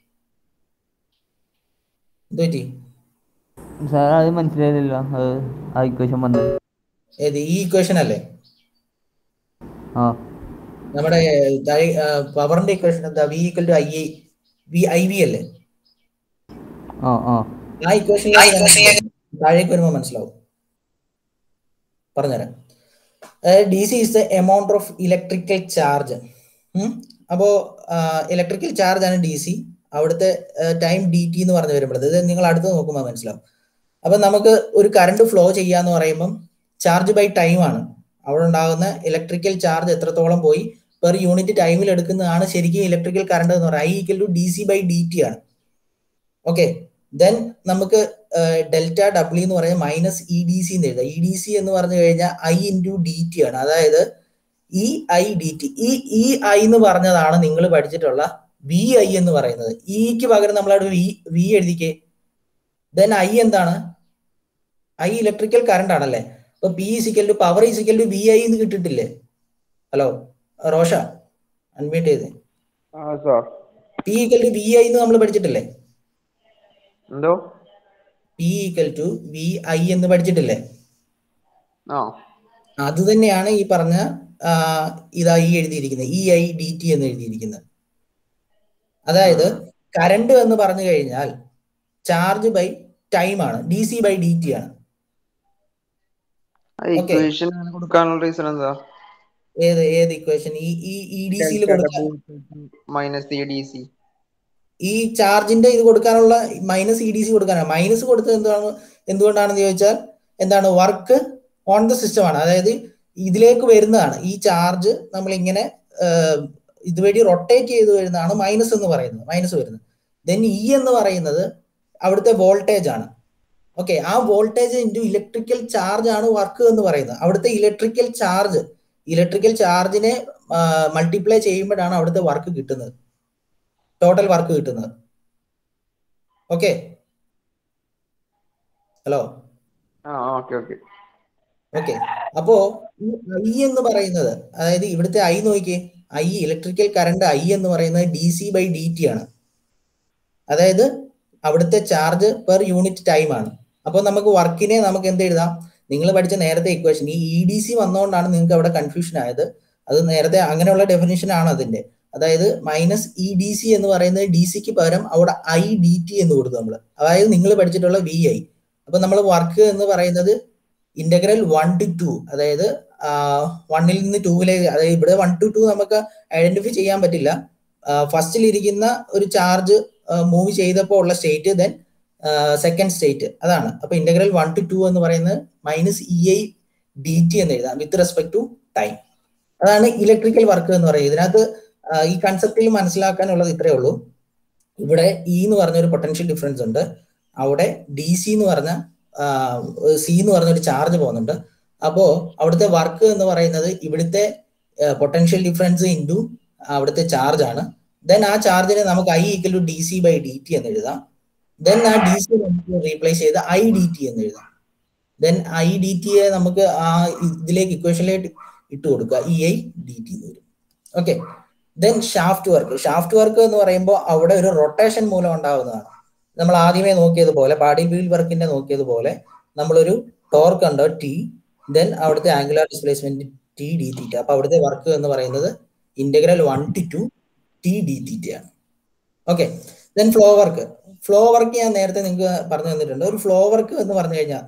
എന്ത് പറ്റി സാർ അത് മനസ്സിലായില്ല അത് ആ ഇക്വേഷൻ വന്നത് ഏത് ഈ ഇക്വേഷൻ അല്ലേ ആ നമ്മുടെ പവറിന്റെ ഇക്വേഷൻ എന്താ V equal to I I V I V അല്ലേ ആ ആ ആ ഇക്വേഷൻ താഴേക്ക് വരുമ്പോൾ മനസ്സിലാവും പറഞ്ഞുതരാം അതായത് D C is the amount of electrical charge അപ്പോ ഇലക്ട്രിക്കൽ ചാർജ് ആണ് ഡി സി അവിടുത്തെ ടൈം ഡി ടി എന്ന് പറഞ്ഞു വരുമ്പോൾ ഇത് നിങ്ങൾ അടുത്ത് നോക്കുമ്പോൾ മനസ്സിലാവും അപ്പൊ നമുക്ക് ഒരു കറണ്ട് ഫ്ലോ ചെയ്യാന്ന് പറയുമ്പം ചാർജ് ബൈ ടൈം ആണ് അവിടെ ഉണ്ടാകുന്ന ഇലക്ട്രിക്കൽ ചാർജ് എത്രത്തോളം പോയി പെർ യൂണിറ്റ് ടൈമിൽ എടുക്കുന്നതാണ് ശരിക്കും ഇലക്ട്രിക്കൽ കറണ്ട് എന്ന് പറയുന്നത് I equal to D C by D T ആണ് ഓക്കെ ദെൻ നമുക്ക് ഡെൽറ്റ ഡബ്ല്യു എന്ന് പറയുന്നത് മൈനസ് ഇ ഡി സി എന്ന് എഴുതാം ഇ ഡി സി എന്ന് പറഞ്ഞു കഴിഞ്ഞാൽ ഐ ഇൻറ്റു ഡി ടി ആണ് അതായത് ഇ ഐ ഡി ടി ഈ ഇ ഐ എന്ന് പറഞ്ഞതാണ് നിങ്ങൾ പഠിച്ചിട്ടുള്ള വി ഐ എന്ന് പറയുന്നത് ഇക്ക് പകരം നമ്മൾ അവിടെ വി വി എഴുതിക്കേ ദെൻ ഐ എന്താണ് ഐ ഇലക്ട്രിക്കൽ കറണ്ട് ആണല്ലേ അപ്പൊ P is equal to power is equal to V I എന്ന് കിട്ടിട്ടില്ലേ ഹലോ റോഷ അൺമ്യൂട്ട് ചെയ്തേ ആ sir P equal to V I എന്ന് നമ്മൾ പഠിച്ചിട്ടില്ലേ എന്തോ P equal to V I എന്ന് പഠിച്ചിട്ടില്ലേ ആ അത് തന്നെയാണ് ഈ പറഞ്ഞ ആ, ഇതാ ഈ എഴുതിയിരിക്കുന്നത് ഇ ഐ ഡി ടി എന്ന് എഴുതിയിരിക്കുന്നത് അതായത് കറണ്ട് എന്ന് പറഞ്ഞു കഴിഞ്ഞാൽ ചാർജ് ബൈ ടൈം ആണ് D C by D T ആണ് Okay. ഇക്വേഷൻ കൊടുക്കാനുള്ള റീസൺ എന്താ ഏത് ഏത് ഇക്വേഷൻ ഈ ഈ ഇ ഡി സിയിൽ കൊടുക്കാൻ മൈനസ് ഇ ഡി സി ഈ ചാർജിന്റെ ഇത് കൊടുക്കാനുള്ള മൈനസ് ഇ ഡി സി കൊടുക്കാനാണ് മൈനസ് കൊടുത്തത് എന്താണ് എന്തുകൊണ്ടാണെന്ന് ചോദിച്ചാൽ എന്താണ് വർക്ക് ഓൺ ദ സിസ്റ്റം ആണ് അതായത് ഇതിലേക്ക് വരുന്നതാണ് ഈ ചാർജ് നമ്മൾ ഇങ്ങനെ ഇതുവഴി റൊട്ടേറ്റ് ചെയ്ത് വരുന്നതാണ് മൈനസ് എന്ന് പറയുന്നത് മൈനസ് വരുന്നത് ദെൻ ഇ എന്ന് പറയുന്നത് അവിടുത്തെ വോൾട്ടേജ് ആണ് ഓക്കെ ആ വോൾട്ടേജ് ഇൻറ്റു ഇലക്ട്രിക്കൽ ചാർജ് ആണ് വർക്ക് എന്ന് പറയുന്നത് അവിടുത്തെ ഇലക്ട്രിക്കൽ ചാർജ് ഇലക്ട്രിക്കൽ ചാർജിനെ മൾട്ടിപ്ലൈ ചെയ്യുമ്പോഴാണ് അവിടുത്തെ വർക്ക് കിട്ടുന്നത് ടോട്ടൽ വർക്ക് കിട്ടുന്നത് ഓക്കെ ഹലോ ആ ഓക്കെ ഓക്കെ ഓക്കെ അപ്പോ ഈ ഐ എന്ന് പറയുന്നത് അതായത് ഇവിടുത്തെ ഐ നോക്കിയേ ഐ ഇലക്ട്രിക്കൽ കറണ്ട് ഐ എന്ന് പറയുന്നത് D C by D T ആണ് അതായത് അവിടുത്തെ ചാർജ് പെർ യൂണിറ്റ് ടൈം ആണ് അപ്പോൾ നമുക്ക് വർക്കിനെ നമുക്ക് എന്ത് എഴുതാം നിങ്ങൾ പഠിച്ച നേരത്തെ ഇക്വേഷൻ ഈ ഇ ഡി സി വന്നുകൊണ്ടാണ് നിങ്ങൾക്ക് അവിടെ കൺഫ്യൂഷൻ ആയത് അത് നേരത്തെ അങ്ങനെയുള്ള ഡെഫിനേഷൻ ആണ് അതിന്റെ അതായത് മൈനസ് ഇ ഡി സി എന്ന് പറയുന്നത് ഡി സിക്ക് പകരം അവിടെ ഐ ഡി ടി എന്ന് കൊടുത്തു നമ്മൾ അതായത് നിങ്ങൾ പഠിച്ചിട്ടുള്ള വി ഐ അപ്പൊ നമ്മൾ വർക്ക് എന്ന് പറയുന്നത് ഇന്റഗ്രൽ വൺ ടു ടു അതായത് വണ്ണിൽ നിന്ന് ടൂവിലേക്ക് അതായത് ഇവിടെ വൺ ടു ടു നമുക്ക് ഐഡന്റിഫൈ ചെയ്യാൻ പറ്റില്ല ഫസ്റ്റിൽ ഇരിക്കുന്ന ഒരു ചാർജ് മൂവ് ചെയ്തപ്പോൾ ഉള്ള സ്റ്റേറ്റ് ദെൻ സെക്കൻഡ് സ്റ്റേറ്റ് അതാണ് അപ്പൊ ഇന്റഗ്രൽ വൺ ടു ടു എന്ന് പറയുന്നത് minus E I D T എന്ന് എഴുതാം വിത്ത് റെസ്പെക്ട് ടു ടൈം അതാണ് ഇലക്ട്രിക്കൽ വർക്ക് എന്ന് പറയുന്നത് ഇതിനകത്ത് ആ, ഈ കൺസെപ്റ്റിൽ മനസ്സിലാക്കാനുള്ളത് ഇത്രയേ ഉള്ളൂ ഇവിടെ ഇ എന്ന് പറഞ്ഞ ഒരു പൊട്ടൻഷ്യൽ ഡിഫറൻസ് ഉണ്ട് അവിടെ ഡി സി എന്ന് പറഞ്ഞ സി എന്ന് പറഞ്ഞ ഒരു ചാർജ് പോകുന്നുണ്ട് അപ്പോ അവിടുത്തെ വർക്ക് എന്ന് പറയുന്നത് ഇവിടുത്തെ പൊട്ടൻഷ്യൽ ഡിഫറൻസ് ഇൻറ്റു അവിടുത്തെ ചാർജ് ആണ് ദെൻ ആ ചാർജിനെ നമുക്ക് I equal to D C by D T എന്ന് എഴുതാം ദെൻ ആ ഡി സി നമുക്ക് റീപ്ലേസ് ചെയ്ത് ഐ ഡി ടി എന്ന് എഴുതാം ദെൻ ഐ ഡി ടിയെ നമുക്ക് ആ ഇതിലേക്ക് ഇക്വേഷനിലേക്ക് ഇട്ട് കൊടുക്കുക ഇ ഐ ഡി ടി എന്ന് വരും okay then shaft work shaft work എന്ന് പറയുമ്പോൾ അവിടെ ഒരു റൊട്ടേഷൻ മൂലം ഉണ്ടാവുന്നതാണ് നമ്മൾ ആദ്യമേ നോക്കിയതുപോലെ പാടി വീൽ വർക്കിന്റെ നോക്കിയതുപോലെ നമ്മളൊരു ടോർക്ക് ഉണ്ട് ടി ദെൻ അവിടുത്തെ angular displacement T D theta അപ്പൊ അവിടുത്തെ വർക്ക് എന്ന് പറയുന്നത് integral one to two T D theta ആണ് okay then flow work flow work ഞാൻ നേരത്തെ നിങ്ങൾക്ക് പറഞ്ഞു തന്നിട്ടുണ്ട് ഒരു ഫ്ലോ വർക്ക് എന്ന് പറഞ്ഞു കഴിഞ്ഞാൽ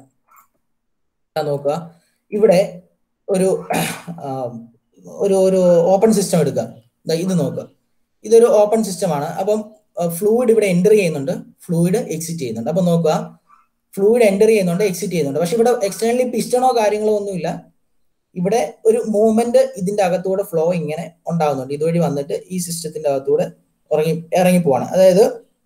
നോക്കുക ഇവിടെ ഒരു ആ, ഒരു ഒരു ഓപ്പൺ സിസ്റ്റം എടുക്കുക ദാ ഇത് നോക്കുക ഇതൊരു ഓപ്പൺ സിസ്റ്റം ആണ് അപ്പം ഫ്ലൂയിഡ് ഇവിടെ എൻ്റർ ചെയ്യുന്നുണ്ട് ഫ്ലൂയിഡ് എക്സിറ്റ് ചെയ്യുന്നുണ്ട് അപ്പൊ നോക്കുക ഫ്ലൂയിഡ് എൻ്റർ ചെയ്യുന്നുണ്ട് എക്സിറ്റ് ചെയ്യുന്നുണ്ട് പക്ഷെ ഇവിടെ എക്സ്റ്റേണലി പിസ്റ്റണോ കാര്യങ്ങളോ ഒന്നുമില്ല ഇവിടെ ഒരു മൂവ്മെന്റ് ഇതിന്റെ അകത്തൂടെ ഫ്ലോ ഇങ്ങനെ ഉണ്ടാകുന്നുണ്ട് ഇതുവഴി വന്നിട്ട് ഈ സിസ്റ്റത്തിന്റെ അകത്തൂടെ ഇറങ്ങി ഇറങ്ങി പോവാണ് അതായത്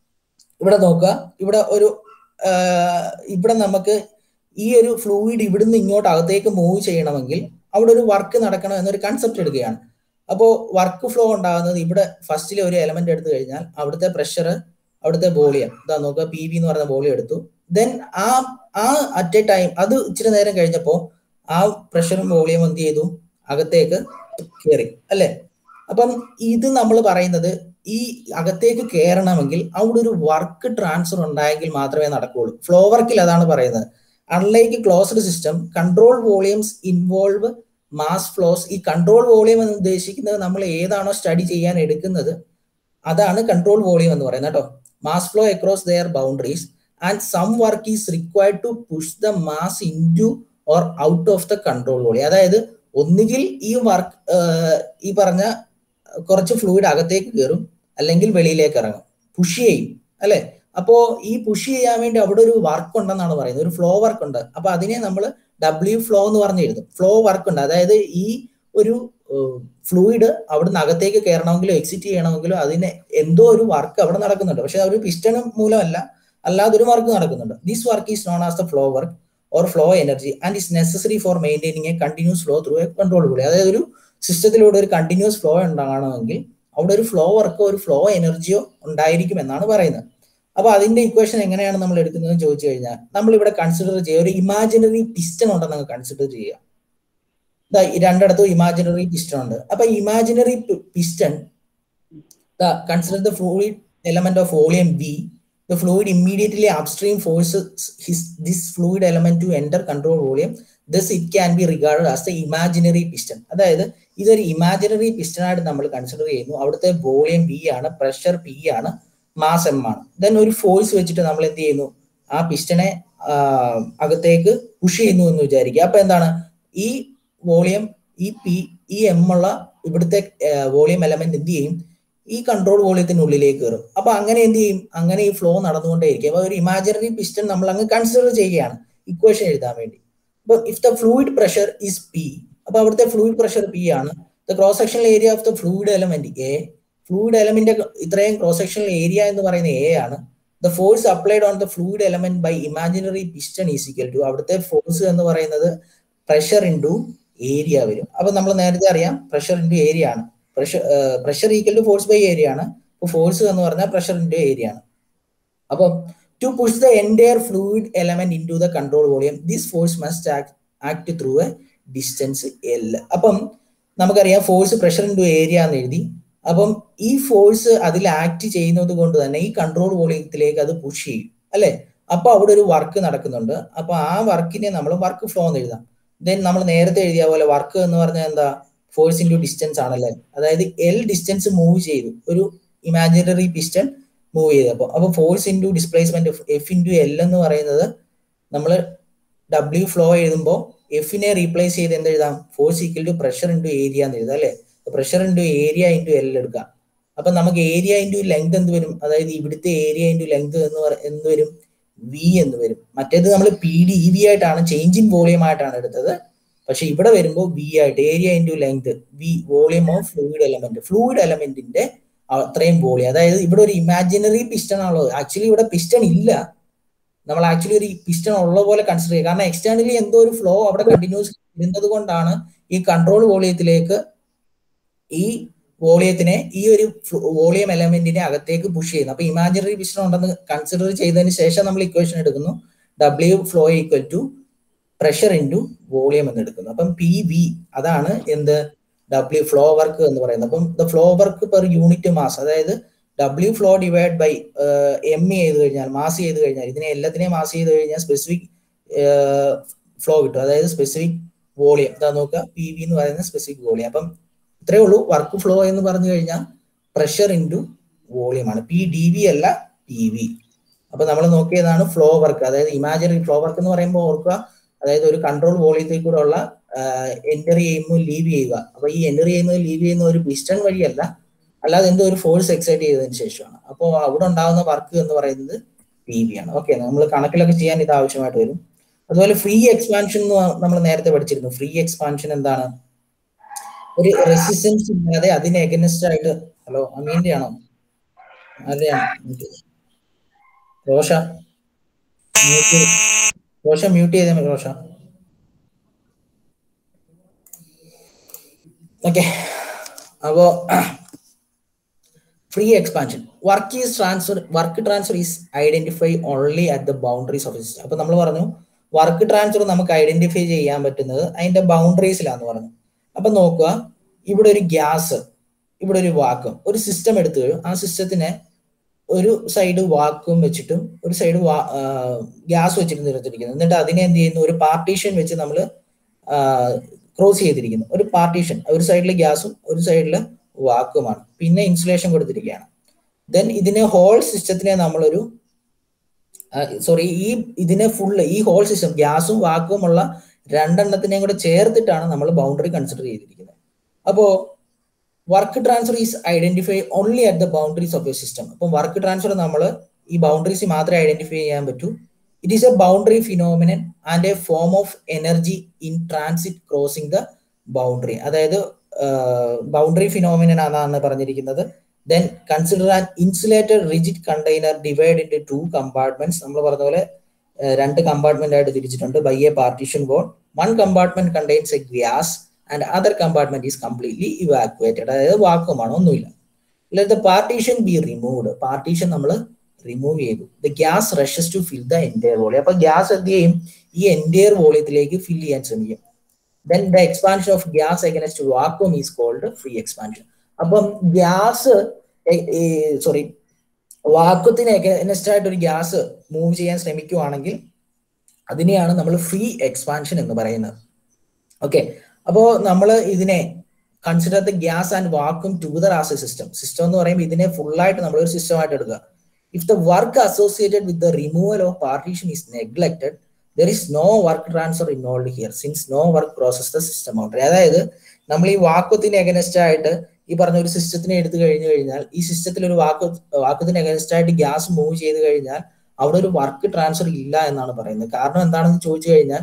ഇവിടെ നോക്കുക ഇവിടെ ഒരു ആ, ഇവിടെ നമുക്ക് ഈ ഒരു ഫ്ലൂയിഡ് ഇവിടുന്ന് ഇങ്ങോട്ട് അകത്തേക്ക് മൂവ് ചെയ്യണമെങ്കിൽ അവിടെ ഒരു വർക്ക് നടക്കണം എന്നൊരു കൺസെപ്റ്റ് എടുക്കുകയാണ് അപ്പോൾ വർക്ക് ഫ്ലോ ഉണ്ടാകുന്നത് ഇവിടെ ഫസ്റ്റിലെ ഒരു എലമെന്റ് എടുത്തു കഴിഞ്ഞാൽ അവിടുത്തെ പ്രഷർ അവിടുത്തെ വോളിയം ഇതാ നോക്കുക പി വി എന്ന് പറയുന്ന വോളിയം എടുത്തു ദെൻ ആ ആ അറ്റ് എ ടൈം അത് ഇച്ചിരി നേരം കഴിഞ്ഞപ്പോൾ ആ പ്രഷറും വോളിയം എന്ത് ചെയ്തു അകത്തേക്ക് കയറി അല്ലെ അപ്പം ഇത് നമ്മൾ പറയുന്നത് ഈ അകത്തേക്ക് കയറണമെങ്കിൽ അവിടെ ഒരു വർക്ക് ട്രാൻസ്ഫർ ഉണ്ടായെങ്കിൽ മാത്രമേ നടക്കുകയുള്ളൂ ഫ്ലോ വർക്കിൽ അതാണ് പറയുന്നത് unlike closed system control volumes involve mass flows ഈ കൺട്രോൾ വോളിയം എന്ന് ഉദ്ദേശിക്കുന്നത് നമ്മൾ ഏതാണോ സ്റ്റഡി ചെയ്യാൻ എടുക്കുന്നത് അതാണ് കൺട്രോൾ വോളിയം എന്ന് പറയുന്നത് കേട്ടോ mass flow across their boundaries and some work is required to push the mass into or out of the control volume അതായത് ഒന്നുകിൽ ഈ വർക്ക് ഈ പറഞ്ഞ കുറച്ച് ഫ്ലൂയിഡ് അകത്തേക്ക് കയറും അല്ലെങ്കിൽ വെളിയിലേക്ക് ഇറങ്ങും പുഷ് ചെയ്യും അല്ലെ അപ്പോ ഈ പുഷ് ചെയ്യാൻ വേണ്ടി അവിടെ ഒരു വർക്ക് ഉണ്ടെന്നാണ് പറയുന്നത് ഒരു ഫ്ലോ വർക്ക് ഉണ്ട് അപ്പൊ അതിനെ നമ്മൾ ഡബ്ല്യു ഫ്ലോ എന്ന് പറഞ്ഞ് എഴുതും ഫ്ലോ വർക്ക് ഉണ്ട് അതായത് ഈ ഒരു ഫ്ലൂയിഡ് അവിടുന്ന് അകത്തേക്ക് കയറണമെങ്കിലോ എക്സിറ്റ് ചെയ്യണമെങ്കിലോ അതിന് എന്തോ ഒരു വർക്ക് അവിടെ നടക്കുന്നുണ്ട് പക്ഷെ ഒരു പിസ്റ്റൺ മൂലമല്ല അല്ലാതെ ഒരു വർക്ക് നടക്കുന്നുണ്ട് this work is known as the flow work or flow energy and is necessary for maintaining a continuous flow through a control കൂടി അതായത് ഒരു സിസ്റ്റത്തിലൂടെ ഒരു കണ്ടിന്യൂസ് ഫ്ലോ ഉണ്ടാകണമെങ്കിൽ അവിടെ ഒരു ഫ്ലോ വർക്കോ ഒരു ഫ്ലോ എനർജിയോ ഉണ്ടായിരിക്കും എന്നാണ് പറയുന്നത് അപ്പൊ അതിന്റെ ഇക്വേഷൻ എങ്ങനെയാണ് നമ്മൾ എടുക്കുന്നത് ചോദിച്ചു കഴിഞ്ഞാൽ നമ്മൾ ഇവിടെ കൺസിഡർ ചെയ്യുക ഒരു ഇമാജിനറി പിസ്റ്റൺ ഉണ്ടെന്ന് അങ്ങ് കൺസിഡർ ചെയ്യുക ദാ ഈ രണ്ടിടത്തും ഇമാജിനറി പിസ്റ്റൺ ഉണ്ട് അപ്പൊ imaginary piston consider the fluid element of volume V, the fluid immediately upstream forces his, this fluid element to enter control volume. Thus, it can be regarded as the imaginary piston. അതായത് ഇതൊരു imaginary piston ആയിട്ട് നമ്മൾ consider ചെയ്യുന്നു അവിടുത്തെ volume V ആണ് pressure P ആണ് mass M ആണ് then ഒരു ഫോഴ്സ് വെച്ചിട്ട് നമ്മൾ എന്ത് ചെയ്യുന്നു ആ പിസ്റ്റനെ അകത്തേക്ക് പുഷ് ചെയ്യുന്നു എന്ന് വിചാരിക്കുക അപ്പൊ എന്താണ് ഈ വോളിയം ഈ പി ഈ എം ഉള്ള ഇവിടുത്തെ വോളിയം എലമെന്റ് എന്ത് ചെയ്യും ഈ കൺട്രോൾ വോളിയത്തിനുള്ളിലേക്ക് കയറും അപ്പൊ അങ്ങനെ എന്ത് ചെയ്യും അങ്ങനെ ഈ ഫ്ലോ നടന്നുകൊണ്ടേയിരിക്കും അപ്പൊ ഒരു ഇമാജിനറി പിസ്റ്റൺ നമ്മൾ അങ്ങ് കൺസിഡർ ചെയ്യുകയാണ് ഇക്വേഷൻ എഴുതാൻ വേണ്ടി അപ്പൊ if the fluid pressure is P അപ്പൊ അവിടുത്തെ ഫ്ലൂയിഡ് പ്രഷർ പി ആണ് the cross sectional area of the fluid element A fluid element ഇത്രയും ക്രോസ് സെക്ഷണൽ ഏരിയ എന്ന് പറയുന്നത് എ ആണ് the force applied on the fluid element by imaginary piston is equal to അവിടുത്തെ force എന്ന് പറയുന്നത് pressure into area വരും അപ്പൊ നമ്മൾ നേരത്തെ അറിയാം പ്രഷർ ഇൻറ്റു ഏരിയ ആണ് pressure pressure equal to force by area ആണ് അപ്പോൾ ഫോഴ്സ് എന്ന് പറഞ്ഞാൽ പ്രഷർ ഇൻറ്റു ഏരിയ ആണ് അപ്പം to push the entire fluid element into the control volume this force must act through a distance L അപ്പം നമുക്കറിയാം force pressure into area എന്ന് എഴുതി അപ്പം ഈ ഫോഴ്സ് അതിൽ ആക്ട് ചെയ്യുന്നത് കൊണ്ട് തന്നെ ഈ കൺട്രോൾ വോളിയത്തിലേക്ക് അത് പുഷ് ചെയ്യും അല്ലെ അപ്പൊ അവിടെ ഒരു വർക്ക് നടക്കുന്നുണ്ട് അപ്പൊ ആ വർക്കിനെ നമ്മൾ വർക്ക് ഫ്ലോ എന്ന് എഴുതാം ദെൻ നമ്മൾ നേരത്തെ എഴുതിയ പോലെ വർക്ക് എന്ന് പറഞ്ഞാൽ എന്താ ഫോഴ്സ് ഇൻറ്റു ഡിസ്റ്റൻസ് ആണല്ലേ അതായത് എൽ ഡിസ്റ്റൻസ് മൂവ് ചെയ്തു ഒരു ഇമാജിനറി പിസ്റ്റൺ മൂവ് ചെയ്തപ്പോൾ അപ്പൊ force into displacement F into L എന്ന് പറയുന്നത് നമ്മൾ ഡബ്ല്യു ഫ്ലോ എഴുതുമ്പോൾ എഫിനെ റീപ്ലേസ് ചെയ്ത് എന്ത് എഴുതാം force equal to pressure into area എന്ന് എഴുതാം അല്ലേ pressure into area into L എടുക്കാം അപ്പൊ നമുക്ക് ഏരിയ ഇൻറ്റു ലെങ്ത് എന്ത് വരും അതായത് ഇവിടുത്തെ ഏരിയ ഇൻറ്റു ലെങ്ത് എന്ന് പറ എന്ത് വരും വി എന്ന് വരും മറ്റേത് നമ്മൾ പി ഡി ഇ വി ആയിട്ടാണ് ചേഞ്ച് ഇൻ വോളിയം ആയിട്ടാണ് എടുത്തത് പക്ഷെ ഇവിടെ വരുമ്പോൾ വി ആയിട്ട് area into length V volume of fluid element fluid എലമെന്റിന്റെ അത്രയും വോളിയം അതായത് ഇവിടെ ഒരു ഇമാജിനറി പിസ്റ്റൺ ആണുള്ളത് ആക്ച്വലി ഇവിടെ പിസ്റ്റൺ ഇല്ല നമ്മൾ ആക്ച്വലി ഒരു പിസ്റ്റൺ ഉള്ള പോലെ കൺസിഡർ ചെയ്യുക കാരണം എക്സ്റ്റേണലി എന്തോ ഒരു ഫ്ലോ അവിടെ കണ്ടിന്യൂസ് ഇരുന്നത് കൊണ്ടാണ് ഈ കൺട്രോൾ വോളിയത്തിലേക്ക് ഈ വോളിയത്തിനെ ഈ ഒരു വോളിയം എലമെന്റിനെ അകത്തേക്ക് പുഷ് ചെയ്യുന്നു അപ്പൊ ഇമാജിനറി പിസ്റ്റൺ ഉണ്ടെന്ന് കൺസിഡർ ചെയ്തതിന് ശേഷം നമ്മൾ ഇക്വേഷൻ എടുക്കുന്നു W flow equal to pressure into volume എന്ന് എടുക്കുന്നു അപ്പം പി വി അതാണ് എന്ത് ഡബ്ല്യു ഫ്ലോ വർക്ക് എന്ന് പറയുന്നത് അപ്പം the flow work per unit mass അതായത് W flow divide by M ചെയ്ത് കഴിഞ്ഞാൽ മാസ് ചെയ്ത് കഴിഞ്ഞാൽ ഇതിനെ എല്ലാത്തിനെയും മാസ് ചെയ്ത് കഴിഞ്ഞാൽ സ്പെസിഫിക് ഫ്ലോ കിട്ടും അതായത് സ്പെസിഫിക് വോളിയം ഇതാ നോക്കുക പി വി എന്ന് പറയുന്ന സ്പെസിഫിക് വോളിയം അപ്പം ഇത്രേ ഉള്ളൂ വർക്ക് ഫ്ലോ എന്ന് പറഞ്ഞു കഴിഞ്ഞാൽ പ്രഷർ ഇൻറ്റു വോളിയം ആണ് പി ഡി വി അല്ല പി വി അപ്പൊ നമ്മൾ നോക്കിയതാണ് ഫ്ലോ വർക്ക് അതായത് ഇമാജിനറി ഫ്ലോ വർക്ക് എന്ന് പറയുമ്പോൾ ഓർക്കുക അതായത് ഒരു കൺട്രോൾ വോളിയത്തിൽ കൂടെ ഉള്ള എൻറ്റർ ചെയ്യുമ്പോൾ ലീവ് ചെയ്യുക അപ്പൊ ഈ എൻറ്റർ ചെയ്യുന്നത് ലീവ് ചെയ്യുന്ന ഒരു പിസ്റ്റൺ വഴിയല്ല അല്ലാതെ എന്തോ ഒരു ഫോഴ്സ് എക്സൈറ്റ് ചെയ്തതിന് ശേഷമാണ് അപ്പോൾ അവിടെ ഉണ്ടാകുന്ന വർക്ക് എന്ന് പറയുന്നത് പി വി ആണ് ഓക്കെ നമ്മൾ കണക്കിലൊക്കെ ചെയ്യാൻ ഇത് ആവശ്യമായിട്ട് വരും അതുപോലെ ഫ്രീ എക്സ്പാൻഷൻ നമ്മൾ നേരത്തെ പഠിച്ചിരുന്നു ഫ്രീ എക്സ്പാൻഷൻ എന്താണ് ഒരു റെസിസ്റ്റൻസ് ഇല്ലാതെ അതിന് എഗനസ്റ്റ് ആയിട്ട് ഹലോ അമീന്റെ ആണോ ആരുടെയാണ് റോഷ മ്യൂട്ട് റോഷ മ്യൂട്ട് ചെയ്തേ മതി റോഷ ഓക്കെ അപ്പോ free expansion work is transfer work transfer is identify only at the boundaries of system അപ്പൊ നമ്മൾ പറഞ്ഞു വർക്ക് ട്രാൻസ്ഫർ നമുക്ക് ഐഡന്റിഫൈ ചെയ്യാൻ പറ്റുന്നത് അതിന്റെ ബൗണ്ടറീസിലാന്ന് പറഞ്ഞു അപ്പൊ നോക്കുക ഇവിടെ ഒരു ഗ്യാസ് ഇവിടെ ഒരു വാക്വം ഒരു സിസ്റ്റം എടുത്തു കഴിയും ആ സിസ്റ്റത്തിനെ ഒരു സൈഡ് വാക്വം വെച്ചിട്ടും ഒരു സൈഡ് ഗ്യാസ് വെച്ചിട്ട് നിർത്തിയിരിക്കുന്നു എന്നിട്ട് അതിനെ എന്ത് ചെയ്യുന്നു ഒരു പാർട്ടീഷൻ വെച്ച് നമ്മൾ ക്രോസ് ചെയ്തിരിക്കുന്നു ഒരു പാർട്ടീഷൻ ഒരു സൈഡിൽ ഗ്യാസും ഒരു സൈഡിൽ വാക്വമാണ് പിന്നെ ഇൻസുലേഷൻ കൊടുത്തിരിക്കുകയാണ് ദെൻ ഇതിനെ ഹോൾ സിസ്റ്റത്തിനെ നമ്മളൊരു സോറി ഈ ഇതിനെ ഫുള്ള് ഈ ഹോൾ സിസ്റ്റം ഗ്യാസും വാക്വം ഉള്ള രണ്ടെണ്ണത്തിനെയും കൂടെ ചേർത്തിട്ടാണ് നമ്മൾ ബൗണ്ടറി കൺസിഡർ ചെയ്തിരിക്കുന്നത് അപ്പോ work transfer is identify only at the boundaries of your system അപ്പം വർക്ക് ട്രാൻസ്ഫർ നമ്മൾ ഈ ബൗണ്ടറീസ് മാത്രമേ ഐഡന്റിഫൈ ചെയ്യാൻ പറ്റൂ it is a boundary phenomenon and a form of energy in transit crossing the boundary അതായത് boundary phenomenon ആണെന്നാണ് പറഞ്ഞിരിക്കുന്നത് then consider an insulated rigid container divide into compartments നമ്മൾ പറഞ്ഞ പോലെ രണ്ട് കമ്പാർട്ട്മെന്റ് ആയിട്ട് തിരിച്ചിട്ടുണ്ട് by a partition board one compartment contains A gas and other compartment is completely evacuated അതായത് വാക്കുമാണ് ഒന്നുമില്ല let the partition be removed partition നമ്മൾ റിമൂവ് ചെയ്തു the gas rushes to fill the entire volume അപ്പൊ gas എന്ത് ചെയ്യും ഈ entire വോളിയത്തിലേക്ക് ഫിൽ ചെയ്യാൻ ശ്രമിക്കും then the expansion of gas against vacuum is called free expansion അപ്പം ഗ്യാസ് സോറി വാക്വത്തിന് അഗനസ്റ്റ് ആയിട്ട് ഒരു ഗ്യാസ് മൂവ് ചെയ്യാൻ ശ്രമിക്കുവാണെങ്കിൽ അതിനെയാണ് നമ്മൾ ഫ്രീ എക്സ്പാൻഷൻ എന്ന് പറയുന്നത് ഓക്കെ അപ്പോ നമ്മൾ ഇതിനെ consider the gas and vacuum together as a system system എന്ന് പറയുമ്പോൾ ഇതിനെ ഫുൾ ആയിട്ട് നമ്മൾ ഒരു സിസ്റ്റം ആയിട്ട് എടുക്കുക if the work associated with the removal of partition is neglected there is no work transfer involve here since no work process the system out അതായത് നമ്മൾ ഈ വാക്വത്തിന് എഗനസ്റ്റ് ആയിട്ട് ഈ പറഞ്ഞ ഒരു സിസ്റ്റത്തിനെ എടുത്തു കഴിഞ്ഞു കഴിഞ്ഞാൽ ഈ സിസ്റ്റത്തിൽ ഒരു വാക്ക് വാക്വത്തിന് എഗനസ്റ്റ് ആയിട്ട് ഗ്യാസ് മൂവ് ചെയ്ത് കഴിഞ്ഞാൽ അവിടെ ഒരു വർക്ക് ട്രാൻസ്ഫർ ഇല്ല എന്നാണ് പറയുന്നത് കാരണം എന്താണെന്ന് ചോദിച്ചു കഴിഞ്ഞാൽ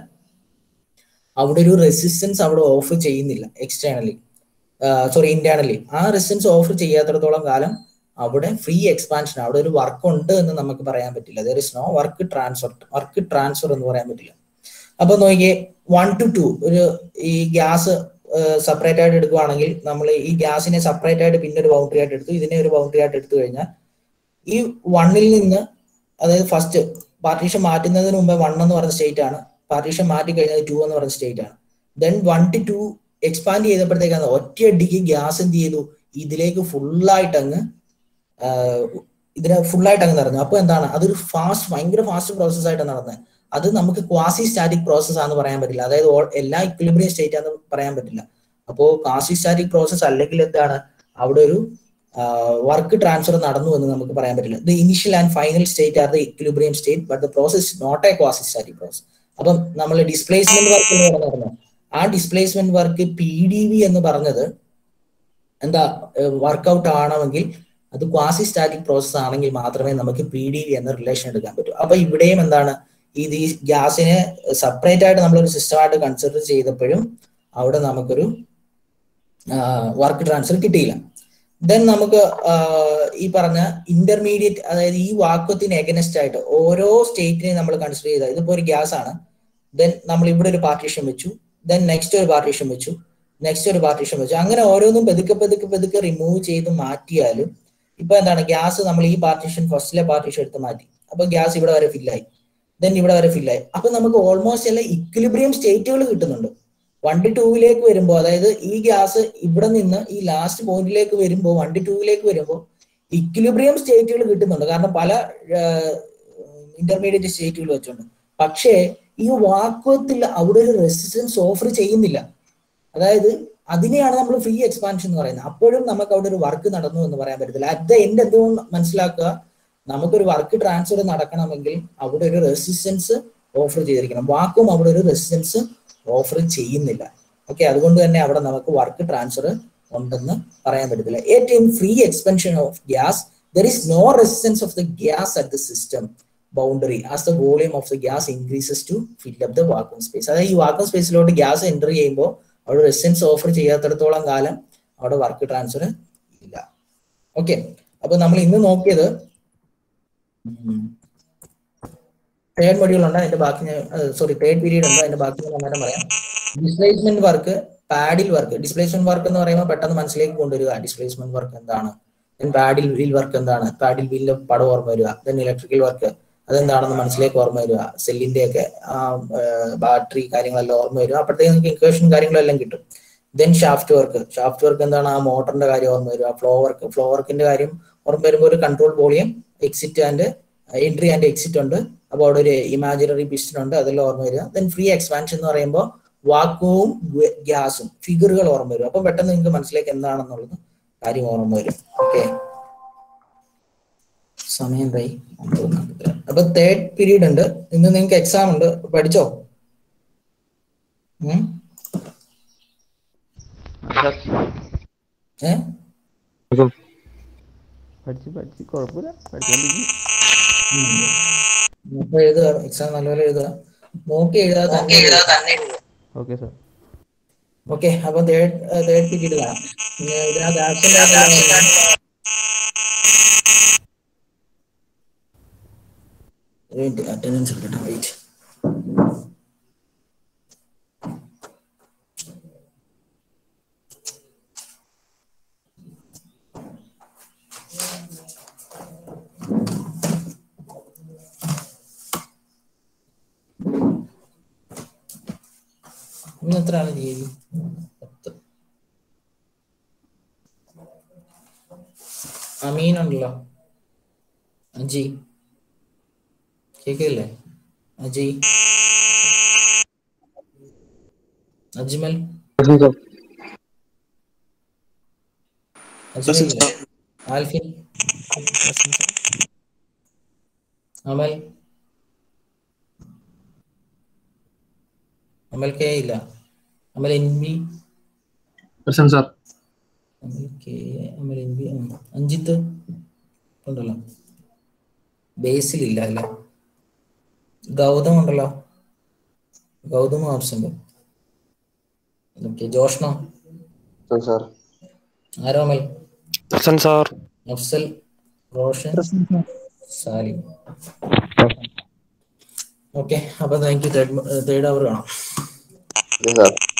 അവിടെ ഒരു റെസിസ്റ്റൻസ് അവിടെ ഓഫ് ചെയ്യുന്നില്ല എക്സ്റ്റേണലി സോറി ഇന്റേണലി ആ റെസിസ്റ്റൻസ് ഓഫ് ചെയ്യാത്തിടത്തോളം കാലം അവിടെ ഫ്രീ എക്സ്പാൻഷൻ അവിടെ ഒരു വർക്ക് ഉണ്ട് എന്ന് നമുക്ക് പറയാൻ പറ്റില്ല there is no work transfer work transfer എന്ന് പറയാൻ പറ്റില്ല അപ്പൊ നോക്കിയേ വൺ ടു ടു ഒരു ഈ ഗ്യാസ് സെപ്പറേറ്റ് ആയിട്ട് എടുക്കുവാണെങ്കിൽ നമ്മൾ ഈ ഗ്യാസിനെ സെപ്പറേറ്റ് ആയിട്ട് പിന്നെ ഒരു ബൗണ്ടറി ആയിട്ട് എടുത്തു ഇതിനെ ഒരു ബൗണ്ടറി ആയിട്ട് എടുത്തു കഴിഞ്ഞാൽ ഈ വണ്ണിൽ നിന്ന് അതായത് ഫസ്റ്റ് പാർട്ടീഷൻ മാറ്റുന്നതിന് മുമ്പേ വൺ എന്ന് പറഞ്ഞ സ്റ്റേറ്റ് ആണ് പാർട്ടീഷൻ മാറ്റി കഴിഞ്ഞാൽ ടു എന്ന് പറഞ്ഞ സ്റ്റേറ്റ് ആണ് then one to two expand ചെയ്തപ്പോഴത്തേക്കാണ് ഒറ്റയടിക്ക് ഗ്യാസ് എന്ത് ചെയ്തു ഇതിലേക്ക് ഫുള്ളായിട്ട് അങ്ങ് ആഹ് ഇതിനെ ഫുള്ളായിട്ട് അങ്ങ് നിറഞ്ഞു അപ്പൊ എന്താണ് അതൊരു ഫാസ്റ്റ് ഭയങ്കര ഫാസ്റ്റ് പ്രോസസ് ആയിട്ട് നടന്നത് അത് നമുക്ക് ക്വാസി സ്റ്റാറ്റിക് പ്രോസസ് ആണെന്ന് പറയാൻ പറ്റില്ല അതായത് all- എല്ലാ ഇക്വിലിബ്രിയം സ്റ്റേറ്റ് ആണെന്ന് പറയാൻ പറ്റില്ല അപ്പോ ക്വാസി സ്റ്റാറ്റിക് പ്രോസസ് അല്ലെങ്കിൽ എന്താണ് അവിടെ ഒരു വർക്ക് ട്രാൻസ്ഫർ നടന്നു എന്ന് നമുക്ക് പറയാൻ പറ്റില്ല the initial and final state are the equilibrium state but the process not a quasi static process അപ്പം നമ്മൾ ഡിസ്പ്ലേസ്മെന്റ് വർക്ക് എന്ന് പറഞ്ഞു ആ displacement work P D V എന്ന് പറഞ്ഞത് എന്താ വർക്ക്ഔട്ട് ആണെങ്കിൽ അത് ക്വാസി സ്റ്റാറ്റിക് പ്രോസസ് ആണെങ്കിൽ മാത്രമേ നമുക്ക് പി ഡി വി എന്ന റിലേഷൻ എടുക്കാൻ പറ്റൂ അപ്പൊ ഇവിടെയും എന്താണ് ഇത് ഈ ഗ്യാസിനെ സെപ്പറേറ്റ് ആയിട്ട് നമ്മളൊരു സിസ്റ്റമായിട്ട് കൺസിഡർ ചെയ്തപ്പോഴും അവിടെ നമുക്കൊരു വർക്ക് ട്രാൻസ്ഫർ കിട്ടിയില്ല ദെൻ നമുക്ക് ആഹ്, ഈ പറഞ്ഞ ഇന്റർമീഡിയറ്റ് അതായത് ഈ വാക്വത്തിന് എഗനസ്റ്റ് ആയിട്ട് ഓരോ സ്റ്റേറ്റിനെയും നമ്മൾ കൺസിഡർ ചെയ്ത ഇതിപ്പോ ഒരു ഗ്യാസ് ആണ് ദെൻ നമ്മൾ ഇവിടെ ഒരു പാർട്ടീഷൻ വെച്ചു ദെൻ നെക്സ്റ്റ് ഒരു പാർട്ടീഷൻ വെച്ചു നെക്സ്റ്റ് ഒരു പാർട്ടീഷൻ വെച്ചു അങ്ങനെ ഓരോന്നും പതുക്കെ പതുക്കെ പതുക്കെ റിമൂവ് ചെയ്ത് മാറ്റിയാലും ഇപ്പൊ എന്താണ് ഗ്യാസ് നമ്മൾ ഈ പാർട്ടീഷൻ ഫസ്റ്റിലെ പാർട്ടീഷൻ എടുത്ത് മാറ്റി അപ്പൊ ഗ്യാസ് ഇവിടെ വരെ ഫില്ലായി ദെൻ ഇവിടെ വരെ ഫില്ലായി അപ്പൊ നമുക്ക് ഓൾമോസ്റ്റ് എല്ലാ ഇക്വിലിബ്രിയം സ്റ്റേറ്റുകൾ കിട്ടുന്നുണ്ട് വൺ ടു ടൂവിലേക്ക് വരുമ്പോൾ അതായത് ഈ ഗ്യാസ് ഇവിടെ നിന്ന് ഈ ലാസ്റ്റ് പോയിന്റിലേക്ക് വരുമ്പോൾ വൺ ടു ടൂവിലേക്ക് വരുമ്പോൾ ഇക്വിലിബ്രിയം സ്റ്റേറ്റുകൾ കിട്ടുന്നുണ്ട് കാരണം പല ഇന്റർമീഡിയറ്റ് സ്റ്റേറ്റുകൾ വെച്ചുണ്ട് പക്ഷേ ഈ വാക്വത്തിൽ അവിടെ ഒരു റെസിസ്റ്റൻസ് ഓഫർ ചെയ്യുന്നില്ല അതായത് അതിനെയാണ് നമ്മൾ ഫ്രീ എക്സ്പാൻഷൻ എന്ന് പറയുന്നത് അപ്പോഴും നമുക്ക് അവിടെ ഒരു വർക്ക് നടന്നു എന്ന് പറയാൻ പറ്റത്തില്ല അറ്റ് ദ എൻഡ് എന്തുകൊണ്ട് മനസ്സിലാക്കുക നമുക്കൊരു വർക്ക് ട്രാൻസ്ഫർ നടക്കണമെങ്കിൽ അവിടെ ഒരു റെസിസ്റ്റൻസ് ഓഫർ ചെയ്തിരിക്കണം വാക്കും അവിടെ ഒരു റെസിസ്റ്റൻസ് ഓഫർ ചെയ്യുന്നില്ല ഓക്കെ അതുകൊണ്ട് തന്നെ അവിടെ നമുക്ക് വർക്ക് ട്രാൻസ്ഫർ ഉണ്ടെന്ന് പറയാൻ പറ്റത്തില്ല ഏറ്റവും free expansion of gas there is no resistance of the gas at the system boundary as the volume of the gas increases to fill up the vacuum space അതായത് ഈ വാക്വം സ്പേസിലോട്ട് ഗ്യാസ് എൻ്റർ ചെയ്യുമ്പോൾ അവിടെ resistance offer ചെയ്യാത്തിടത്തോളം കാലം അവിടെ work transfer ഇല്ല okay അപ്പൊ നമ്മൾ ഇന്ന് നോക്കിയത് തേർഡ് മൊഡ്യൂൾ ഉണ്ട് അതിന്റെ ബാക്കി സോറി തേർഡ് പീരീഡ് ഉണ്ട് അതിന്റെ ബാക്കി ഞാൻ അന്നേരം പറയാം displacement work paddle work displacement work എന്ന് പറയുമ്പോൾ പെട്ടെന്ന് മനസ്സിലേക്ക് കൊണ്ടുവരിക ഡിസ്പ്ലേസ്മെന്റ് വർക്ക് എന്താണ് ദെൻ പാഡിൽ വീൽ വർക്ക് എന്താണ് പാഡിൽ വീലിന്റെ പടം ഓർമ്മ വരിക ദെൻ ഇലക്ട്രിക്കൽ വർക്ക് അതെന്താണെന്ന് മനസ്സിലേക്ക് ഓർമ്മ വരിക സെല്ലിന്റെ ഒക്കെ ബാറ്ററി കാര്യങ്ങളെല്ലാം ഓർമ്മ വരിക അപ്പോഴത്തേക്ക് നിങ്ങൾക്ക് ഇക്വേഷൻ കാര്യങ്ങളെല്ലാം കിട്ടും then shaft work shaft work എന്താണ് ആ മോട്ടറിന്റെ കാര്യം ഓർമ്മ വരിക ഫ്ലോ വർക്ക് ഫ്ലോ വർക്കിന്റെ കാര്യം ഓർമ്മ വരുമ്പോൾ ഒരു control volume exit and entry and exit ഉണ്ട് അപ്പോൾ അവിടെ ഒരു ഇമാജിനറി പിസ്റ്റൺ ഉണ്ട് അതെല്ലാം ഓർമ്മ വരിക ദെൻ ഫ്രീ എക്സ്പാൻഷൻ എന്ന് പറയുമ്പോൾ വാക്കുവും ഗ്യാസും ഫിഗറുകൾ ഓർമ്മ വരും അപ്പൊ പെട്ടെന്ന് നിങ്ങൾക്ക് മനസ്സിലേക്ക് എന്താണെന്നുള്ളത് കാര്യം ഓർമ്മ വരും ഓക്കെ സമയം എന്തായി അപ്പൊ തേർഡ് പീരീഡ് ഉണ്ട് ഇന്ന് നിങ്ങൾക്ക് എക്സാം ഉണ്ട് പഠിച്ചോ ഉം? ഏ പഠിച്ച് പഠിച്ച് കുഴപ്പമില്ല പഠിച്ചോണ്ടിരിക്കും അപ്പൊ എഴുതുക എക്സാം നല്ലപോലെ എഴുതുക നോക്കി എഴുതാതെ തന്നെ എഴുതുക. ഓക്കെ സാർ ഓക്കെ അപ്പൊ തേർഡ് തേർഡ് പീരീഡ് കാണാം പിന്നെ ഇതിനകത്ത് ആബ്സെന്റ് ആയിട്ടുള്ള അറ്റൻഡൻസ് എടുക്കട്ടെ വെയിറ്റ് ഇന്ന് എത്രയാണ് തീയതി പത്ത് അമീൻ ഉണ്ടല്ലോ അജി കേക്കില്ലേ അജി അജ്മൽ അജ്മൽ ഇല്ലേ? ആൽഫിൻ അമൽ അമൽ കെ ഇല്ല Amal N B sir Amal K Amal N B Anjith ഉണ്ടല്ലോ ബേസിൽ ഇല്ല അല്ല ഗൗതം ഉണ്ടല്ലോ Gautham absent okay Joshna sir ആരോ Amal present sir Afsal Roshan Salim okay അപ്പൊ thank you third third hour കാണാം സാർ